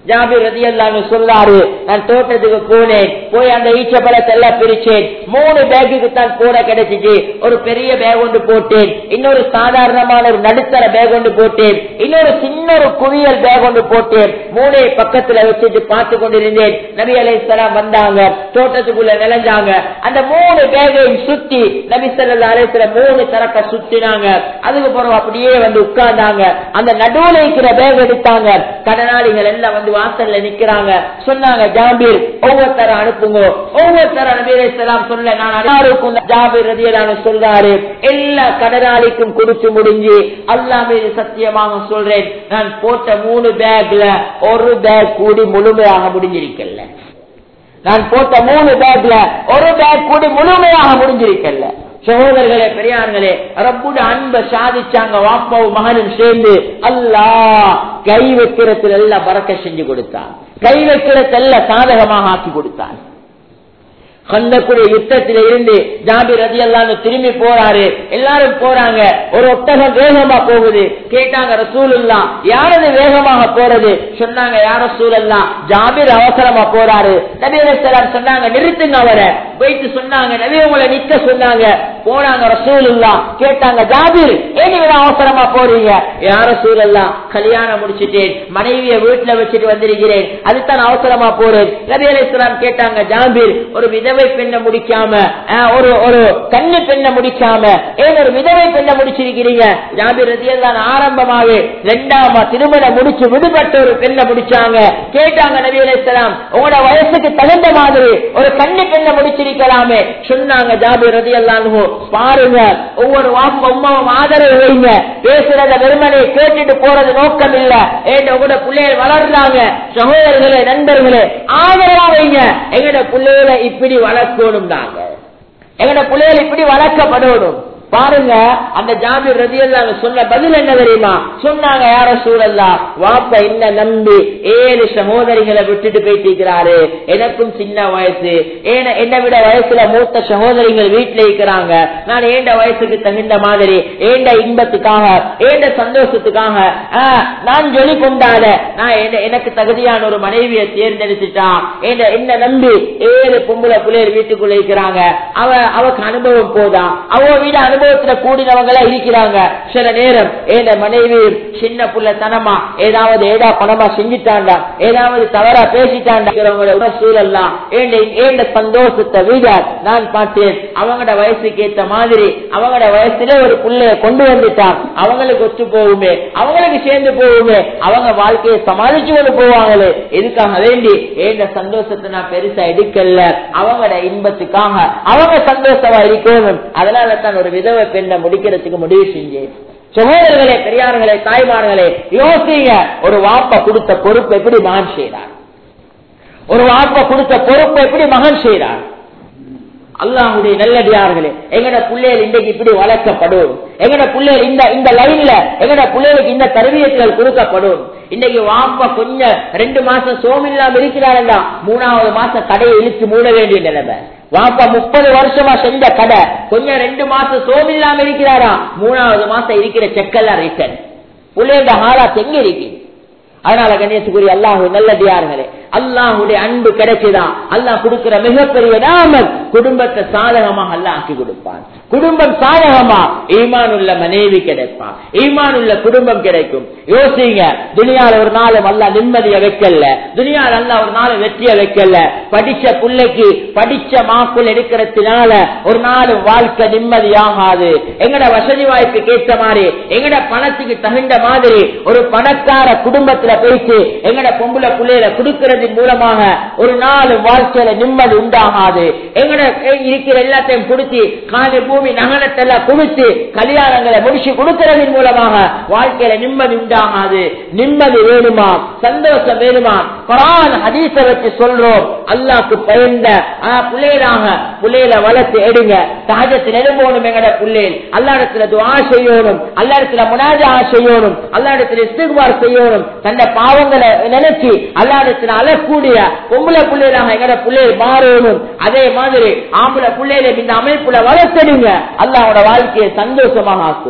ஜாபிர் ரதி சொல்றாரு நான் தோட்டத்துக்கு போனேன் போய் அந்த ஈச்சப்பழத்தை எல்லாம் பிரிச்சேன் மூணு பேக்குக்கு தான் போட கிடைச்சிச்சு ஒரு பெரிய பேக் ஒன்று போட்டேன் இன்னொரு சாதாரணமான ஒரு நடுத்தர பேக் ஒன்று போட்டேன் இன்னொரு சின்ன ஒரு குவியல் பேக் ஒன்று போட்டேன் மூணை பக்கத்துல வச்சுட்டு பார்த்து கொண்டிருந்தேன் நபி அலை வந்தாங்க தோட்டத்துக்குள்ள நிலைஞ்சாங்க அந்த மூணு பேகையும் சுத்தி நபி சல்லா அலைத்துல மூணு தரக்க சுத்தினாங்க அதுக்கு பிறகு அப்படியே வந்து உட்கார்ந்தாங்க அந்த நடுவுல இருக்கிற பேக் எடுத்தாங்க கடனாளிகள் எல்லாம் வந்து வாசல்ல நிக்கிறாங்க சொன்னாங்க ஜாபீர் ஒவ்வொருத்தர அனுப்புங்க ஒவ்வொருத்தர நபி அலைஹிஸ்ஸலாம் சொல்ல நான் எல்லாருக்கும் ஜாபீர் ரதியலான சொல்றாரு எல்லா கடனாளிக்கும் கொடுத்து முடிஞ்சு அல்லாஹ் மீது சத்தியமாக சொல்றேன் நான் போட்ட மூணு பேக்ல ஒரு பேக் கூடி முழுமையாக முடிஞ்சிருக்கல நான் போட்ட மூணு பேக்ல ஒரு பேக் கூடி முழுமையாக முடிஞ்சிருக்கல சகோதரர்களே பெரியார்களே ரப்புட அன்பை சாதிச்சாங்க வாப்பாவும் மகனும் சேர்ந்து அல்லாஹ் கை வைக்கிறதுல எல்லாம் பறக்க செஞ்சு கொடுத்தான் கை வைக்கிறதெல்லாம் சாதகமாக ஆக்கி கொடுத்தான் கண்ணக்கூடிய யுத்தத்தில இருந்து ஜாபி ரதி எல்லாரும் திரும்பி போறாரு எல்லாரும் போறாங்க ஒரு ஒட்டகம் வேகமா போகுது கேட்டாங்க ரசூலுல்லா யாரது வேகமாக போறது சொன்னாங்க யார ரசூலல்லா ஜாபிர் அவசரமா போறாரு நபி அலைஹிஸ்ஸலாம் சொன்னாங்க நிறுத்துங்க அவரை போயிட்டு சொன்னாங்க நபி உங்களை நிக்க சொன்னாங்க போனாங்க ரசூலுல்லா கேட்டாங்க ஜாபிர் ஏன் இவ்வளவு அவசரமா போறீங்க யார ரசூலல்லா கல்யாணம் முடிச்சிட்டேன் மனைவியை வீட்டுல வச்சுட்டு வந்திருக்கிறேன் அதுதான் அவசரமா போறேன் நபி அலைஹிஸ்ஸலாம் கேட்டாங்க ஜாபிர் ஒரு விதவை பெண்ணை முடிக்காம அஹ், ஒரு ஒரு கன்னி பெண்ணை முடிக்காம ஏன் ஒரு விதவை பெண்ணை முடிச்சிருக்கிறீங்க ஜாபிர் ரதியல்லான் ஆரம்பமாவே ரெண்டாமா திருமணம் முடிச்சு விடுபட்ட ஒரு பெண்ணை முடிச்சாங்க கேட்டாங்க நபி அலைஹிஸ்ஸலாம் உங்களோட வயசுக்கு தகுந்த மாதிரி ஒரு கன்னி பெண்ணை முடிச்சிருக்கலாமே சொன்னாங்க ஜாபிர் ரதியல்லானு பாருங்க ஒவ்வொரு வாப்பு அம்மாவும் ஆதரவு வைங்க பேசுறத வெறுமனை கேட்டுட்டு போறது நோக்கம் இல்ல ஏன் உங்களோட பிள்ளைகள் வளர்றாங்க சகோதரர்களே நண்பர்களே ஆதரவா வைங்க எங்கட பிள்ளைகளை இப்படி வளர்க்கணும் நாங்க எங்கட பிள்ளைகள் இப்படி வளர்க்கப்படணும் பாருங்க அந்த ஜாபீர் ரதியல்லாஹு சொன்ன பதில் என்ன தெரியுமா சொன்னாங்க யார சூழல்லா வாப்ப என்ன நம்பி ஏழு சகோதரிகளை விட்டுட்டு போயிட்டு எனக்கும் சின்ன வயசு ஏன- என்னை விட வயசுல மூத்த சகோதரிகள் வீட்டுல இருக்கிறாங்க நான் ஏண்ட வயசுக்கு தகுந்த மாதிரி ஏண்ட இன்பத்துக்காக ஏண்ட சந்தோஷத்துக்காக ஆ, நான் ஜொலி கொண்டாட நான் என்ன- எனக்கு தகுதியான ஒரு மனைவியை தேர்ந்தெடுத்துட்டான் என்ன என்ன நம்பி ஏழு பொம்பளை பிள்ளைகள் வீட்டுக்குள்ள இருக்கிறாங்க அவ அவக்கு அனுபவம் போதா அவ வீடு அனுபவத்துல கூடினவங்களா இருக்கிறாங்க சில நேரம் ஏத மனைவி சின்ன புள்ள தனமா ஏதாவது ஏதா பணமா செஞ்சுட்டாண்டா ஏதாவது தவறா பேசிட்டாண்டா சூழல்லாம் ஏண்ட ஏண்ட சந்தோஷத்தை விட நான் பார்த்தேன் அவங்களோட வயசுக்கு ஏத்த மாதிரி அவங்களோட வயசுல ஒரு புள்ளைய கொண்டு வந்துட்டான் அவங்களுக்கு ஒத்து போகுமே அவங்களுக்கு சேர்ந்து போகுமே அவங்க வாழ்க்கையை சமாளிச்சு கொண்டு போவாங்களே இதுக்காக வேண்டி ஏண்ட சந்தோஷத்தை நான் பெருசா எடுக்கல அவங்களோட இன்பத்துக்காக அவங்க சந்தோஷமா இருக்கணும் அதனால தான் ஒரு விதவை பெண்ணை முடிக்கிறதுக்கு முடிவு செஞ்சேன் சகோதரர்களே பெரியார்களே தாய்மார்களே யோசிங்க ஒரு வாப்ப கொடுத்த பொறுப்பு எப்படி மகன் செய்கிறார் ஒரு வாப்ப கொடுத்த பொறுப்பு எப்படி மகன் செய்கிறார் அல்லாஹுடைய நல்லடியார்களே எங்கட பிள்ளைகள் இன்றைக்கு இப்படி வளர்க்கப்படும் எங்கட பிள்ளைகள் இந்த இந்த லைன்ல எங்கட பிள்ளைகளுக்கு இந்த தருவியத்தில் கொடுக்கப்படும் இன்னைக்கு வாப்பா கொஞ்சம் ரெண்டு மாசம் சோமில்லாம இருக்கிறாரா மூணாவது மாசம் கடையை இழுத்து மூட வேண்டிய நிலைமை வாப்பா முப்பது வருஷமா செஞ்ச கடை கொஞ்சம் ரெண்டு மாசம் சோமில்லாம இருக்கிறாரா மூணாவது மாசம் இருக்கிற செக்கெல்லாம் ரிட்டர்ன் பிள்ளைங்க ஹாலா எங்க இருக்கு அதனால கணேசுக்குரிய அல்லாஹு நல்லடியார்களே அல்லாஹுடைய அன்பு கிடைச்சுதான் அல்லாஹ் கொடுக்கிற மிகப்பெரிய நாமம் குடும்பத்தை சாதகமாக அல்லாஹ் ஆக்கி கொடுப்பான் குடும்பம் சாதகமா ஈமான் உள்ள மனைவி கிடைப்பான் ஈமான் உள்ள குடும்பம் கிடைக்கும் யோசிங்க துனியால ஒரு நாளும் அல்ல நிம்மதிய வைக்கல துனியால அல்ல ஒரு நாள் வெற்றிய வைக்கல படிச்ச பிள்ளைக்கு படிச்ச மாக்குள் எடுக்கிறதுனால ஒரு நாள் வாழ்க்கை நிம்மதியாகாது எங்கட வசதி வாய்ப்புக்கு ஏற்ற மாதிரி எங்கட பணத்துக்கு தகுந்த மாதிரி ஒரு பணக்கார குடும்பத்துல போயிட்டு எங்கட பொம்பளை பிள்ளையில கொடுக்கறதின் மூலமாக ஒரு நாள் வாழ்க்கையில நிம்மதி உண்டாகாது எங்கட இருக்கிற எல்லாத்தையும் கொடுத்து காலி பூமி நகனத்தெல்லாம் கொடுத்து கல்யாணங்களை முடிச்சு கொடுக்கறதின் மூலமாக வாழ்க்கையில நிம்மதி உண்டாகாது நிம்மதி வேணுமா சந்தோஷம் வேணுமா குரான் ஹதீஸ வச்சு சொல்றோம் அல்லாக்கு பயந்த ஆ, பிள்ளைகளாக பிள்ளைகளை வளர்த்து எடுங்க சகஜத்தில் எழும்போனும் எங்கட பிள்ளைகள் அல்லாடத்துல துவா செய்யணும் அல்லாடத்துல முனாஜா செய்யணும் அல்லாடத்துல இஸ்திகுபார் செய்யணும் தந்த பாவங்களை நினைச்சு அல்லாடத்துல அழக்கூடிய பொம்பளை பிள்ளைகளாக எங்கட பிள்ளைகள் மாறணும் அதே மாதிரி ஆம்பளை பிள்ளைகளை இந்த அமைப்புல வளர்த்தெடுங்க அல்லாவோட வாழ்க்கையை சந்தோஷமாக ஆக்குவான்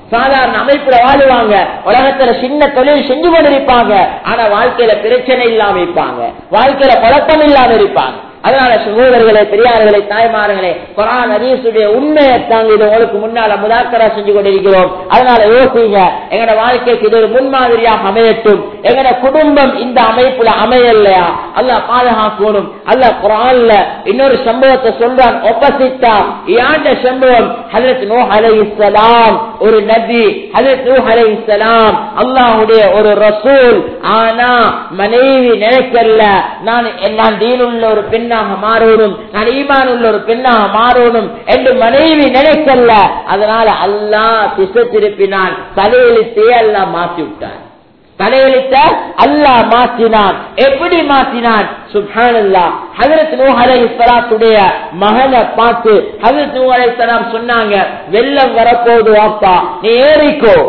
சாதாரண அமைப்புல வாழுவாங்க உலகத்துல சின்ன தொழில் செஞ்சு கொண்டிருப்பாங்க ஆனா வாழ்க்கையில பிரச்சனை இல்லாம இருப்பாங்க வாழ்க்கையில குழப்பம் இல்லாம இருப்பாங்க அதனால சகோதரர்களே பெரியார்களே தாய்மார்களே குரான் ஹதீஸுடைய உண்மையை தாங்க இது உங்களுக்கு முன்னால முதாக்கரா செஞ்சு கொண்டிருக்கிறோம் அதனால யோசிங்க எங்கட வாழ்க்கைக்கு இது ஒரு முன்மாதிரியாக அமையட்டும் எங்கட குடும்பம் இந்த அமைப்புல அமையலையா அல்லாஹ் பாதுகாக்கணும் அல்லாஹ் குரான்ல இன்னொரு சம்பவத்தை சொல்றான் ஒப்பசிட்டா யாண்ட சம்பவம் ஹதரத் நூ அலைஹிஸ்ஸலாம் ஒரு நபி ஹதரத் நூ அலைஹிஸ்ஸலாம் அல்லாஹ்வுடைய ஒரு ரசூல் ஆனா மனைவி நினைக்கல நான் நான் தீனுள்ள ஒரு பெண்ணாக மாறணும் நான் ஈமான் உள்ள ஒரு பெண்ணாக மாறணும் என்று மனைவி நினைக்கல அதனால அல்லாஹ் திசை திருப்பினான் தலையெழுத்தே அல்லாஹ் மாற்றி விட்டான் தலையெழுத்த அல்லாஹ் மாற்றினான் எப்படி மாற்றினான் சுப்ஹானல்லா ஹஜரத் நூ அலைஹிஸ்ஸலாத்துடைய மகனை பார்த்து ஹஜரத் நூ அலைஹிஸ்ஸலாம் சொன்னாங்க வெள்ளம் வரப்போகுது வாப்பா நீ ஏறிக்கோ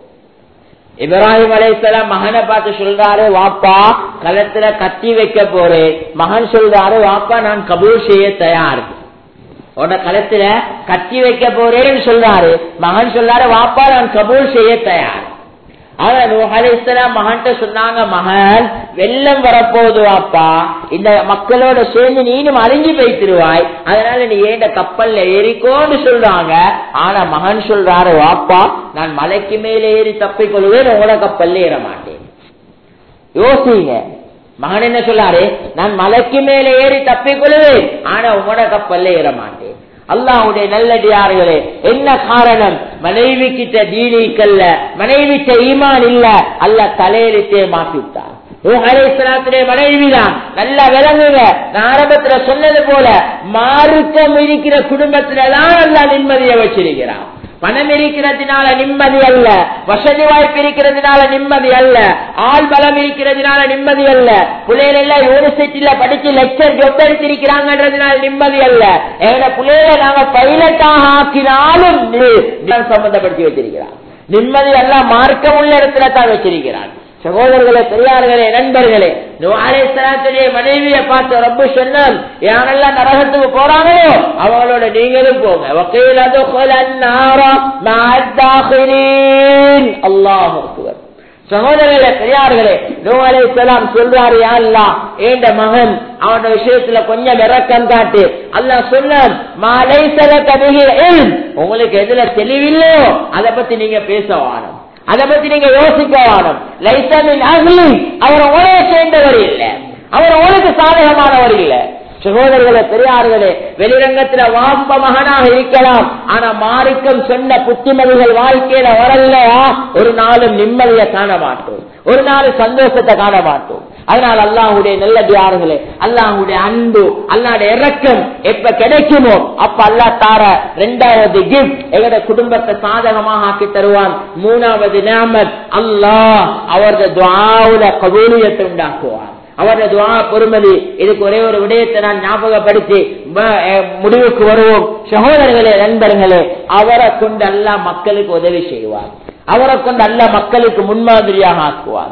இப்ராஹிம் அலைசலாம் மகனை பார்த்து சொல்றாரு வாப்பா களத்துல கத்தி வைக்க போறேன் மகன் சொல்றாரு வாப்பா நான் கபூல் செய்ய தயார் உட களத்துல கத்தி வைக்க போறேன்னு சொல்றாரு மகன் சொல்றாரு வாப்பா நான் கபூல் செய்ய தயார் ஆனா நூஹலிஸ்லாம் மகன்கிட்ட சொன்னாங்க மகன் வெள்ளம் வரப்போகுது வாப்பா இந்த மக்களோட சேர்ந்து நீனும் அழிஞ்சு போய்த்திருவாய் அதனால நீ ஏண்ட கப்பல்ல ஏறிக்கோன்னு சொல்றாங்க ஆனா மகன் சொல்றாரு வாப்பா நான் மலைக்கு மேலே ஏறி தப்பிக்கொள்வேன் உங்களோட கப்பல்ல ஏற மாட்டேன் யோசிங்க மகன் என்ன சொல்லாரு நான் மலைக்கு மேலே ஏறி தப்பிக்கொள்வேன் ஆனா உங்களோட கப்பல்ல ஏற மாட்டேன் அல்லாவுடைய நல்லடியார்களே என்ன காரணம் மனைவி கிட்ட தீனிக்கல்ல மனைவி கிட்ட ஈமான் இல்ல அல்ல தலையெழுத்தே மாற்றிவிட்டார் மனைவிதான் நல்லா விளங்குங்க நான் ஆரம்பத்துல சொன்னது போல மாறுக்கம் இருக்கிற குடும்பத்துல தான் நல்லா நிம்மதியை வச்சிருக்கிறான் பணம் இருக்கிறதுனால நிம்மதி அல்ல வசதி வாய்ப்பு இருக்கிறதுனால நிம்மதி அல்ல ஆள் பலம் இருக்கிறதுனால நிம்மதி அல்ல பிள்ளைகள் எல்லாம் யூனிவர்சிட்டியில படிச்சு லெக்சர் ஜொப் எடுத்திருக்கிறாங்கன்றதுனால நிம்மதி அல்ல எங்க பிள்ளைகளை நாங்க பைலட்டாக ஆக்கினாலும் சம்பந்தப்படுத்தி வச்சிருக்கிறான் நிம்மதி எல்லாம் மார்க்கம் உள்ள இடத்துல தான் வச்சிருக்கிறான் சகோதரர்களே பெரியார்களே நண்பர்களே நுவாலேஸ்வரத்துடைய மனைவியை பார்த்து ரொம்ப சொன்னால் யாரெல்லாம் நரகத்துக்கு போறாங்களோ அவங்களோட நீங்களும் போங்க வக்கீல் அது அல்லாஹ் சகோதரர்களே பெரியார்களே நூலை செலாம் சொல்றாரு அல்லா ஏண்ட மகன் அவனோட விஷயத்துல கொஞ்சம் இறக்கம் காட்டு அல்லா சொன்னான் மாலை சில கதைகள் உங்களுக்கு எதுல தெளிவில்லையோ அதை பத்தி நீங்க பேச வானம் அதை பத்தி நீங்க யோசிக்க வானம் லைசமின் அகலி அவர் உலக சேர்ந்தவர் இல்லை அவர் உனக்கு சாதகமானவர் இல்லை சகோதரர்களே பெரியார்களே வெளிரங்கத்துல வாப்ப மகனாக இருக்கலாம் ஆனா மாறிக்கம் சொன்ன புத்திமதிகள் வாழ்க்கையில வரலையா ஒரு நாளும் நிம்மதியை காண மாட்டோம் ஒரு நாள் சந்தோஷத்தை காண மாட்டோம் அதனால் அல்லாஹுடைய நல்லடியார்களே அல்லாஹுடைய அன்பு அல்லாடைய இறக்கம் எப்ப கிடைக்குமோ அப்ப அல்லா தார ரெண்டாவது கிஃப்ட் எங்கட குடும்பத்தை சாதகமாக ஆக்கி தருவான் மூணாவது நியாமத் அல்லாஹ் அவரது துவாவுல கபூலியத்தை உண்டாக்குவான் அவரது துவா பொறுமதி இதுக்கு ஒரே ஒரு விடயத்தை நான் ஞாபகப்படுத்தி முடிவுக்கு வருவோம் சகோதரர்களே நண்பர்களே அவரை கொண்டு அல்ல மக்களுக்கு உதவி செய்வார் அவரை கொண்டு அல்ல மக்களுக்கு முன்மாதிரியாக ஆக்குவார்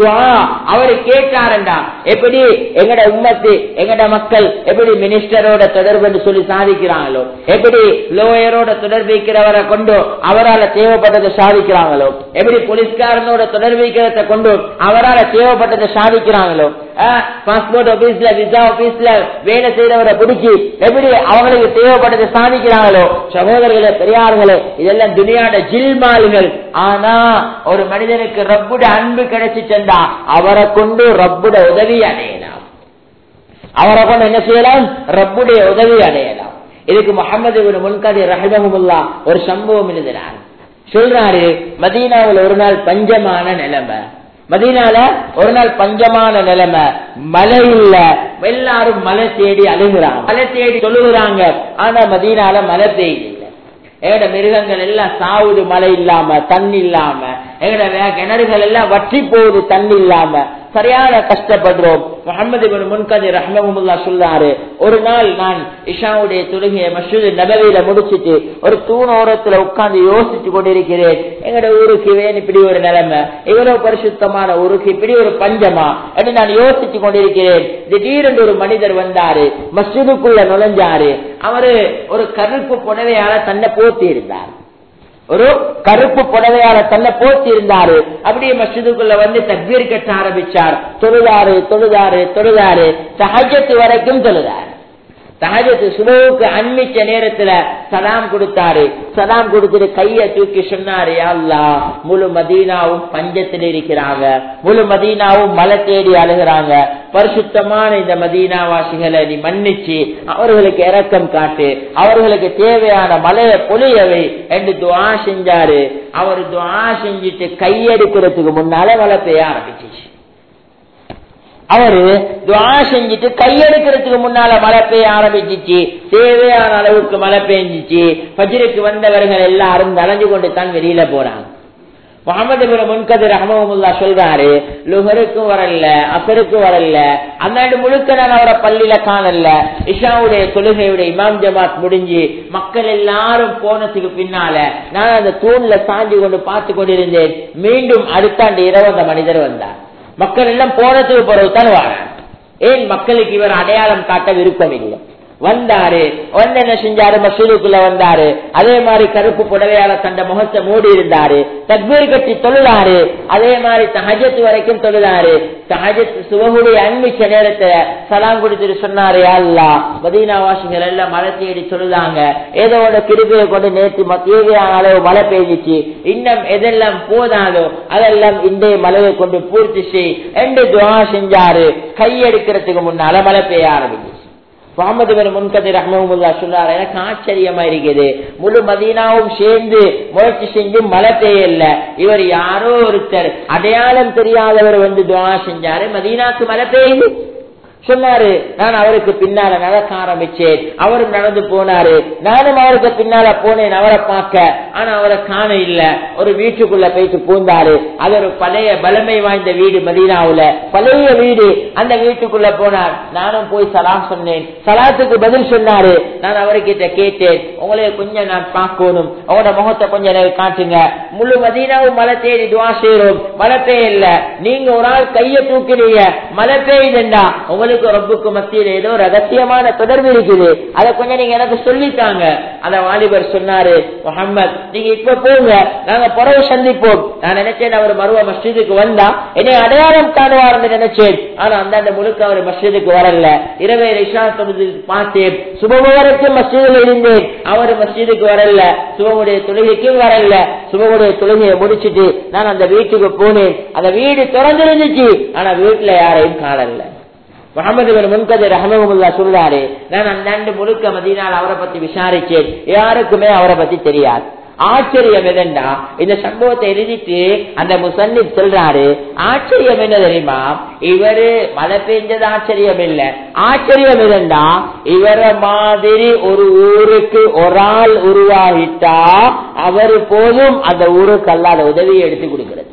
அவரு கேட்டாரண்டா எப்படி எங்கட உம்மத்து எங்கட மக்கள் எப்படி மினிஸ்டரோட தொடர்பு சொல்லி சாதிக்கிறாங்களோ எப்படி லோயரோட தொடர்பு வைக்கிறவரை கொண்டு அவரால் தேவைப்பட்டதை சாதிக்கிறாங்களோ எப்படி போலீஸ்காரனோட தொடர்பு வைக்கிறத கொண்டு அவரால் தேவைப்பட்டதை சாதிக்கிறாங்களோ பாஸ்போர்ட் ஆபீஸ்ல விசா ஆபீஸ்ல வேலை செய்யறவரை பிடிச்சி எப்படி அவங்களுக்கு தேவைப்பட்டதை சாதிக்கிறாங்களோ சகோதரர்களே பெரியார்களே இதெல்லாம் துணியாட ஜில்மால்கள் ஆனா ஒரு மனிதனுக்கு ரப்புட அன்பு கிடைச்சி சென்றா அவரை கொண்டு ரப்புட உதவி அடையலாம் அவரை கொண்டு என்ன செய்யலாம் ரப்புடைய உதவி அடையலாம் இதுக்கு முகமது முன்கதி ரஹமகுல்லா ஒரு சம்பவம் எழுதினார் சொல்றாரு மதீனாவில் ஒரு நாள் பஞ்சமான நிலைமை மதீனால ஒரு நாள் பஞ்சமான நிலைமை மழை இல்ல எல்லாரும் மழை தேடி அழுகுறாங்க மழை தேடி சொல்லுகிறாங்க ஆனா மதீனால மழை பெய்யுது எங்கட மிருகங்கள் எல்லாம் சாவுது மழை இல்லாம தண்ணி இல்லாம எங்கட கிணறுகள் எல்லாம் வற்றி போகுது தண்ணி இல்லாம சரியான கஷ்டப்படுறோம் முகமது முன்கதி ரஹ்மமுல்லா சொல்லாரு ஒரு நாள் நான் இஷாவுடைய தொழுகையை மசூது நபவியில முடிச்சிட்டு ஒரு தூணோரத்துல உட்கார்ந்து யோசிச்சு கொண்டிருக்கிறேன் எங்கட ஊருக்கு வேன் இப்படி ஒரு நிலைமை இவ்வளவு பரிசுத்தமான ஊருக்கு இப்படி ஒரு பஞ்சமா என்று நான் யோசிச்சு கொண்டிருக்கிறேன் திடீரென்று ஒரு மனிதர் வந்தாரு மசூதுக்குள்ள நுழைஞ்சாரு அவரு ஒரு கருப்பு புடவையால தன்னை போத்தி இருந்தார் ஒரு கருப்பு புடவையால தன்னை போத்தி இருந்தாரு அப்படியே மஸ்ஜிதுக்குள்ள வந்து தக்பீர் கட்ட ஆரம்பிச்சார் தொழுதாரு தொழுதாரு தொழுதாரு சஹஜத்து வரைக்கும் தொழுதாரு சஹஜத்து சுபவுக்கு அன்மிச்ச நேரத்துல சலாம் கொடுத்தாரு சலாம் கொடுத்துட்டு கைய தூக்கி சொன்னாரு அல்லா முழு மதீனாவும் பஞ்சத்தில் இருக்கிறாங்க முழு மதீனாவும் மலை தேடி அழுகிறாங்க பரிசுத்தமான இந்த மதீனாவாசிகளை நீ மன்னிச்சு அவர்களுக்கு இரக்கம் காட்டு அவர்களுக்கு தேவையான மலையை பொழியவை என்று துவா செஞ்சாரு அவர் துவா செஞ்சுட்டு கையெடுக்கிறதுக்கு முன்னால மழை பெய்ய ஆரம்பிச்சிச்சு அவரு துவா செஞ்சுட்டு கையெடுக்கிறதுக்கு முன்னால மழை பெய்ய ஆரம்பிச்சிச்சு தேவையான அளவுக்கு மழை பெஞ்சிச்சு பஜ்ருக்கு வந்தவர்கள் எல்லாரும் நனைஞ்சு கொண்டு தான் வெளியில போறாங்க முகமது முன்கதிர் அஹமதுல்லா சொல்றாரு லுகருக்கும் வரல அசருக்கும் வரல அந்தாண்டு முழுக்க நான் அவரை பள்ளியில காணல இஷாவுடைய தொழுகையுடைய இமாம் ஜமாத் முடிஞ்சு மக்கள் எல்லாரும் போனதுக்கு பின்னால நான் அந்த தூண்ல சாஞ்சி கொண்டு பார்த்து கொண்டிருந்தேன் மீண்டும் அடுத்தாண்டு இரவு அந்த மனிதர் வந்தார் மக்கள் எல்லாம் போனதுக்கு பிறகுதான் வாராங்க ஏன் மக்களுக்கு இவர் அடையாளம் காட்ட விருப்பம் இல்லை வந்தாரு வந்து என்ன செஞ்சாரு மசூலுக்குள்ள வந்தாரு அதே மாதிரி கருப்பு புடவையால தந்த முகத்தை மூடி இருந்தாரு தக்பீர் கட்டி தொழுதாரு அதே மாதிரி தஹஜத்து வரைக்கும் தொழுதாரு தஹஜத் சுபகுடைய அன்மிச்ச நேரத்துல சலாம் கொடுத்துட்டு சொன்னாரு அல்லா மதீனாவாசிகள் எல்லாம் மழை தேடி தொழுதாங்க ஏதோ ஒரு கிருபியை கொண்டு நேற்று தேவையான அளவு மழை பெய்ஞ்சிச்சு இன்னும் எதெல்லாம் போதாதோ அதெல்லாம் இன்றைய மழையை கொண்டு பூர்த்தி செய் என்று துவா செஞ்சாரு கையெடுக்கிறதுக்கு முன்னால மழை பெய்ய ஆரம்பிச்சு முகமது பின் முன்கதிர் ரஹ்மஹமுல்லா சொன்னார் எனக்கு ஆச்சரியமா இருக்குது முழு மதீனாவும் சேர்ந்து முயற்சி செஞ்சு மழை பெய்யல இவர் யாரோ ஒருத்தர் அடையாளம் தெரியாதவர் வந்து துவா செஞ்சாரு மதீனாக்கு மழை பெய்யுது சொன்னாரு நான் அவருக்கு பின்னால நடக்க ஆரம்பிச்சேன் அவரும் நடந்து போனாரு நானும் அவருக்கு பின்னால போனேன் அவரை பார்க்க ஆனா அவரை காண இல்ல ஒரு வீட்டுக்குள்ள போயிட்டு பூந்தாரு அது ஒரு பழைய பலமை வாய்ந்த வீடு மதீனாவுல பழைய வீடு அந்த வீட்டுக்குள்ள போனார் நானும் போய் சலாம் சொன்னேன் சலாத்துக்கு பதில் சொன்னாரு நான் அவர்கிட்ட கேட்டேன் உங்களை கொஞ்சம் நான் பார்க்கணும் உங்களோட முகத்தை கொஞ்சம் எனக்கு காட்டுங்க முழு மதீனாவும் மழை தேடி துவா செய்யறோம் மழை பெய்யல நீங்க ஒரு ஆள் கைய தூக்கினீங்க மழை பெய்யுதுண்டா உங்களுக்கு ரப்புக்கு மத்தியில் ஏதோ ரகசியமான தொடர்பு இருக்குது அதை கொஞ்சம் நீங்க எனக்கு சொல்லித்தாங்க அத வாலிபர் சொன்னாரு முகமது நீங்க இப்ப போங்க நாங்க பிறகு சந்திப்போம் நான் நினைச்சேன் அவர் மருவ மஸ்ஜிதுக்கு வந்தா என்னை அடையாளம் காணுவார்னு நினைச்சேன் ஆனா அந்த முழுக்க அவர் மஸ்ஜிதுக்கு வரல இரவே இஷா தொழுது பார்த்தேன் சுபம வரைக்கும் மஸ்ஜிதில் இருந்தேன் அவர் மஸ்ஜிதுக்கு வரல சுபமுடைய தொழுகைக்கும் வரல சுபமுடைய தொழுகையை முடிச்சிட்டு நான் அந்த வீட்டுக்கு போனேன் அந்த வீடு திறந்திருந்துச்சு ஆனா வீட்டுல யாரையும் காணல முகமது முன்கதிர் அஹமதுல்லா சொல்றாரு நான் அந்த ஆண்டு முழுக்க மதினால் அவரை பத்தி விசாரிச்சேன் யாருக்குமே அவரை பத்தி தெரியாது ஆச்சரியம் எதண்டா இந்த சம்பவத்தை எழுதிட்டு அந்த முசன்னிப் சொல்றாரு ஆச்சரியம் என்ன தெரியுமா இவரு மழை பெஞ்சது ஆச்சரியம் இல்ல ஆச்சரியம் எதண்டா இவர மாதிரி ஒரு ஊருக்கு ஒரு ஆள் உருவாகிட்டா அவரு போதும் அந்த ஊருக்கு அல்லாத உதவியை எடுத்து கொடுக்கிறது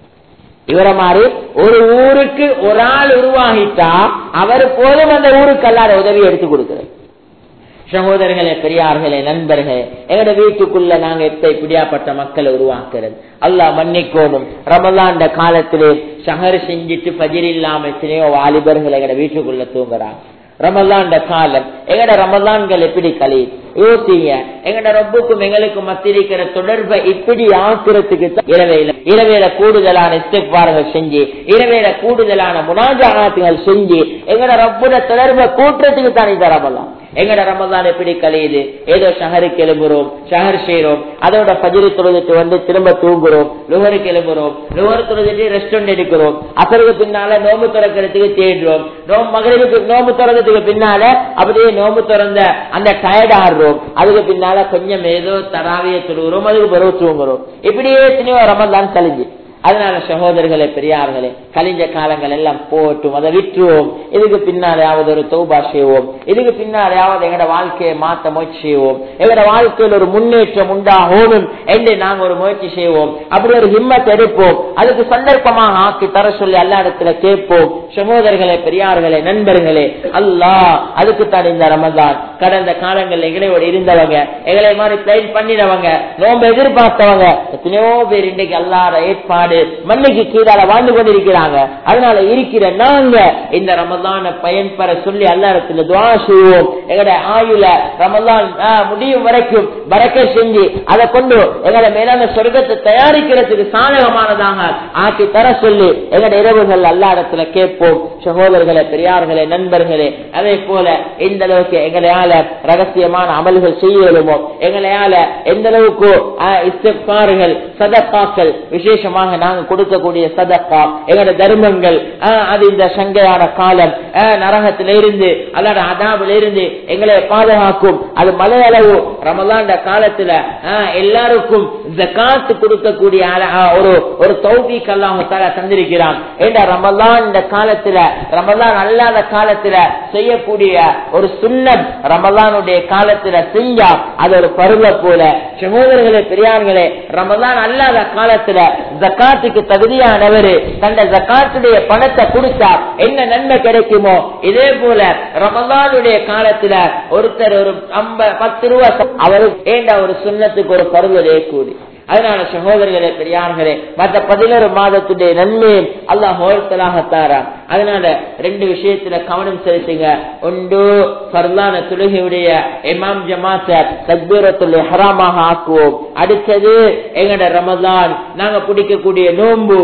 இவரை மாதிரி ஒரு ஊருக்கு ஒரு ஆள் உருவாகிட்டா அவர் போதும் அந்த ஊருக்கு அல்லாத உதவி எடுத்து கொடுக்கிறது சகோதரர்களே பெரியார்களே நண்பர்களே எங்கட வீட்டுக்குள்ள நாங்க எப்ப இப்படியாப்பட்ட மக்களை உருவாக்குறது அல்லாஹ் மன்னிக்கோணும் ரமலாண்ட காலத்திலே சஹர் செஞ்சுட்டு பஜிர் இல்லாம எத்தனையோ வாலிபர்கள் எங்கட வீட்டுக்குள்ள தூங்குறாங்க ரமலாண்ட காலம் எங்கட ரமலான்கள் எப்படி கலி யோசிங்க எங்கட ரொம்புக்கும் எங்களுக்கும் மத்திருக்கிற தொடர்பை இப்படி ஆக்குறதுக்கு இரவையில இரவேல கூடுதலான இஸ்திக்பார்கள் செஞ்சு இரவேல கூடுதலான முனாஜானாத்துகள் செஞ்சு எங்கட ரப்புட தொடர்பை கூட்டுறதுக்கு தான் இந்த ரமலான் எங்கட ரமதான் எப்படி கழியுது ஏதோ ஷஹருக்கு எழும்புறோம் ஷஹர் செய்யறோம் அதோட பஜிரி தொழுதுட்டு வந்து திரும்ப தூங்குறோம் லுகருக்கு எழும்புறோம் லுகர் தொழுதுட்டு ரெஸ்டாரண்ட் எடுக்கிறோம் அசருக்கு பின்னால நோம்பு திறக்கிறதுக்கு தேடுறோம் நோம்பு மகளிருக்கு நோம்பு திறக்கிறதுக்கு பின்னால அப்படியே நோம்பு திறந்த அந்த டயர்ட் ஆடுறோம் அதுக்கு பின்னால கொஞ்சம் ஏதோ தராவிய தொழுகிறோம் அதுக்கு பிறகு தூங்குறோம் இப்படியே எத்தனையோ ரமதான் கழிஞ்சு அதனால சகோதரர்களே பெரியார்களே கழிஞ்ச காலங்கள் எல்லாம் போட்டும் அதை விட்டுருவோம் இதுக்கு பின்னாலேயாவது ஒரு தௌபா செய்வோம் இதுக்கு பின்னாலேயாவது எங்கட வாழ்க்கையை மாத்த முயற்சி செய்வோம் எங்கட வாழ்க்கையில் ஒரு முன்னேற்றம் உண்டாகணும் என்று நாங்க ஒரு முயற்சி செய்வோம் அப்படி ஒரு ஹிம்மத் எடுப்போம் அதுக்கு சந்தர்ப்பமாக ஆக்கி தர சொல்லி எல்லா இடத்துல கேட்போம் சகோதரர்களே பெரியார்களே நண்பர்களே அல்லாஹ் அதுக்கு தான் இந்த ரமதான் கடந்த காலங்கள் எங்களோட இருந்தவங்க எங்களை மாதிரி பிளைன் பண்ணினவங்க நோம்பு எதிர்பார்த்தவங்க எத்தனையோ பேர் இன்னைக்கு அல்லாத ஏற்பாடு நாடு மண்ணுக்கு கீழால வாழ்ந்து கொண்டிருக்கிறாங்க அதனால இருக்கிற நாங்க இந்த ரமதான பயன்பெற சொல்லி அல்லாரத்துல துவா செய்வோம் எங்கட ஆயுள ரமதான் ஆஹ், முடியும் வரைக்கும் பறக்க செஞ்சு அதை கொண்டு எங்கட மேலான சொர்க்கத்தை தயாரிக்கிறதுக்கு சாதகமானதாக ஆக்கி தர சொல்லி எங்கட இரவுகள் அல்லா இடத்துல கேட்போம் சகோதரர்களே பெரியார்களே நண்பர்களே அதே போல எந்த அளவுக்கு எங்களையால ரகசியமான அமல்கள் செய்யலுமோ எங்களையால எந்த அளவுக்கு ஆஹ், இஸ்திக்பார்கள் சதக்காக்கள் விசேஷமாக நாங்க கொடுக்கக்கூடிய சதக்கா எங்களோட தர்மங்கள் ஆஹ், அது இந்த சங்கையான காலம் ஆஹ், நரகத்தில இருந்து அல்லாட அதாபில இருந்து எங்களை பாதுகாக்கும் அது மலையளவு ரமலாண்ட காலத்துல ஆஹ், எல்லாருக்கும் ஜகாத்து கொடுக்கக்கூடிய அல- ஆஹ், ஒரு ஒரு தௌபீக் அல்லாஹ் தஆலா தந்திருக்கிறான் ஏண்டா ரமலான் இந்த காலத்துல ரமலான் அல்லாத காலத்துல செய்யக்கூடிய ஒரு சுண்ணத் ரமலானுடைய காலத்துல செஞ்சா அது ஒரு பருவ போல சகோதரர்களே பெரியார்களே ரமலான் அல்லாத காலத்துல ஜக்காத்துக்கு தகுதியானவரு தந்த ஜக்காத்துடைய பணத்தை கொடுத்தா என்ன நன்மை கிடைக்குமோ இதே போல ரமலானுடைய காலத்துல ஒருத்தர் ஒரு ஐம்ப பத்து ரூபா அவருக்கு ஏண்டா ஒரு சுண்ணத்துக்கு ஒரு பருவதே கூடி அதனால சகோதரர்களே பெரியார்களே மற்ற பதினோரு மாதத்துடைய நன்மையை அல்லாஹ் ஹோல்தலாக தாரா அதனால ரெண்டு விஷயத்துல கவனம் செலுத்துங்க ஒன்று பர்லான தொழுகையுடைய இமாம் ஜமாத்த தக்பீரத்துடைய ஹராமாக ஆக்குவோம் அடுத்தது எங்கட ரமதான் நாங்க பிடிக்கக்கூடிய நோன்பு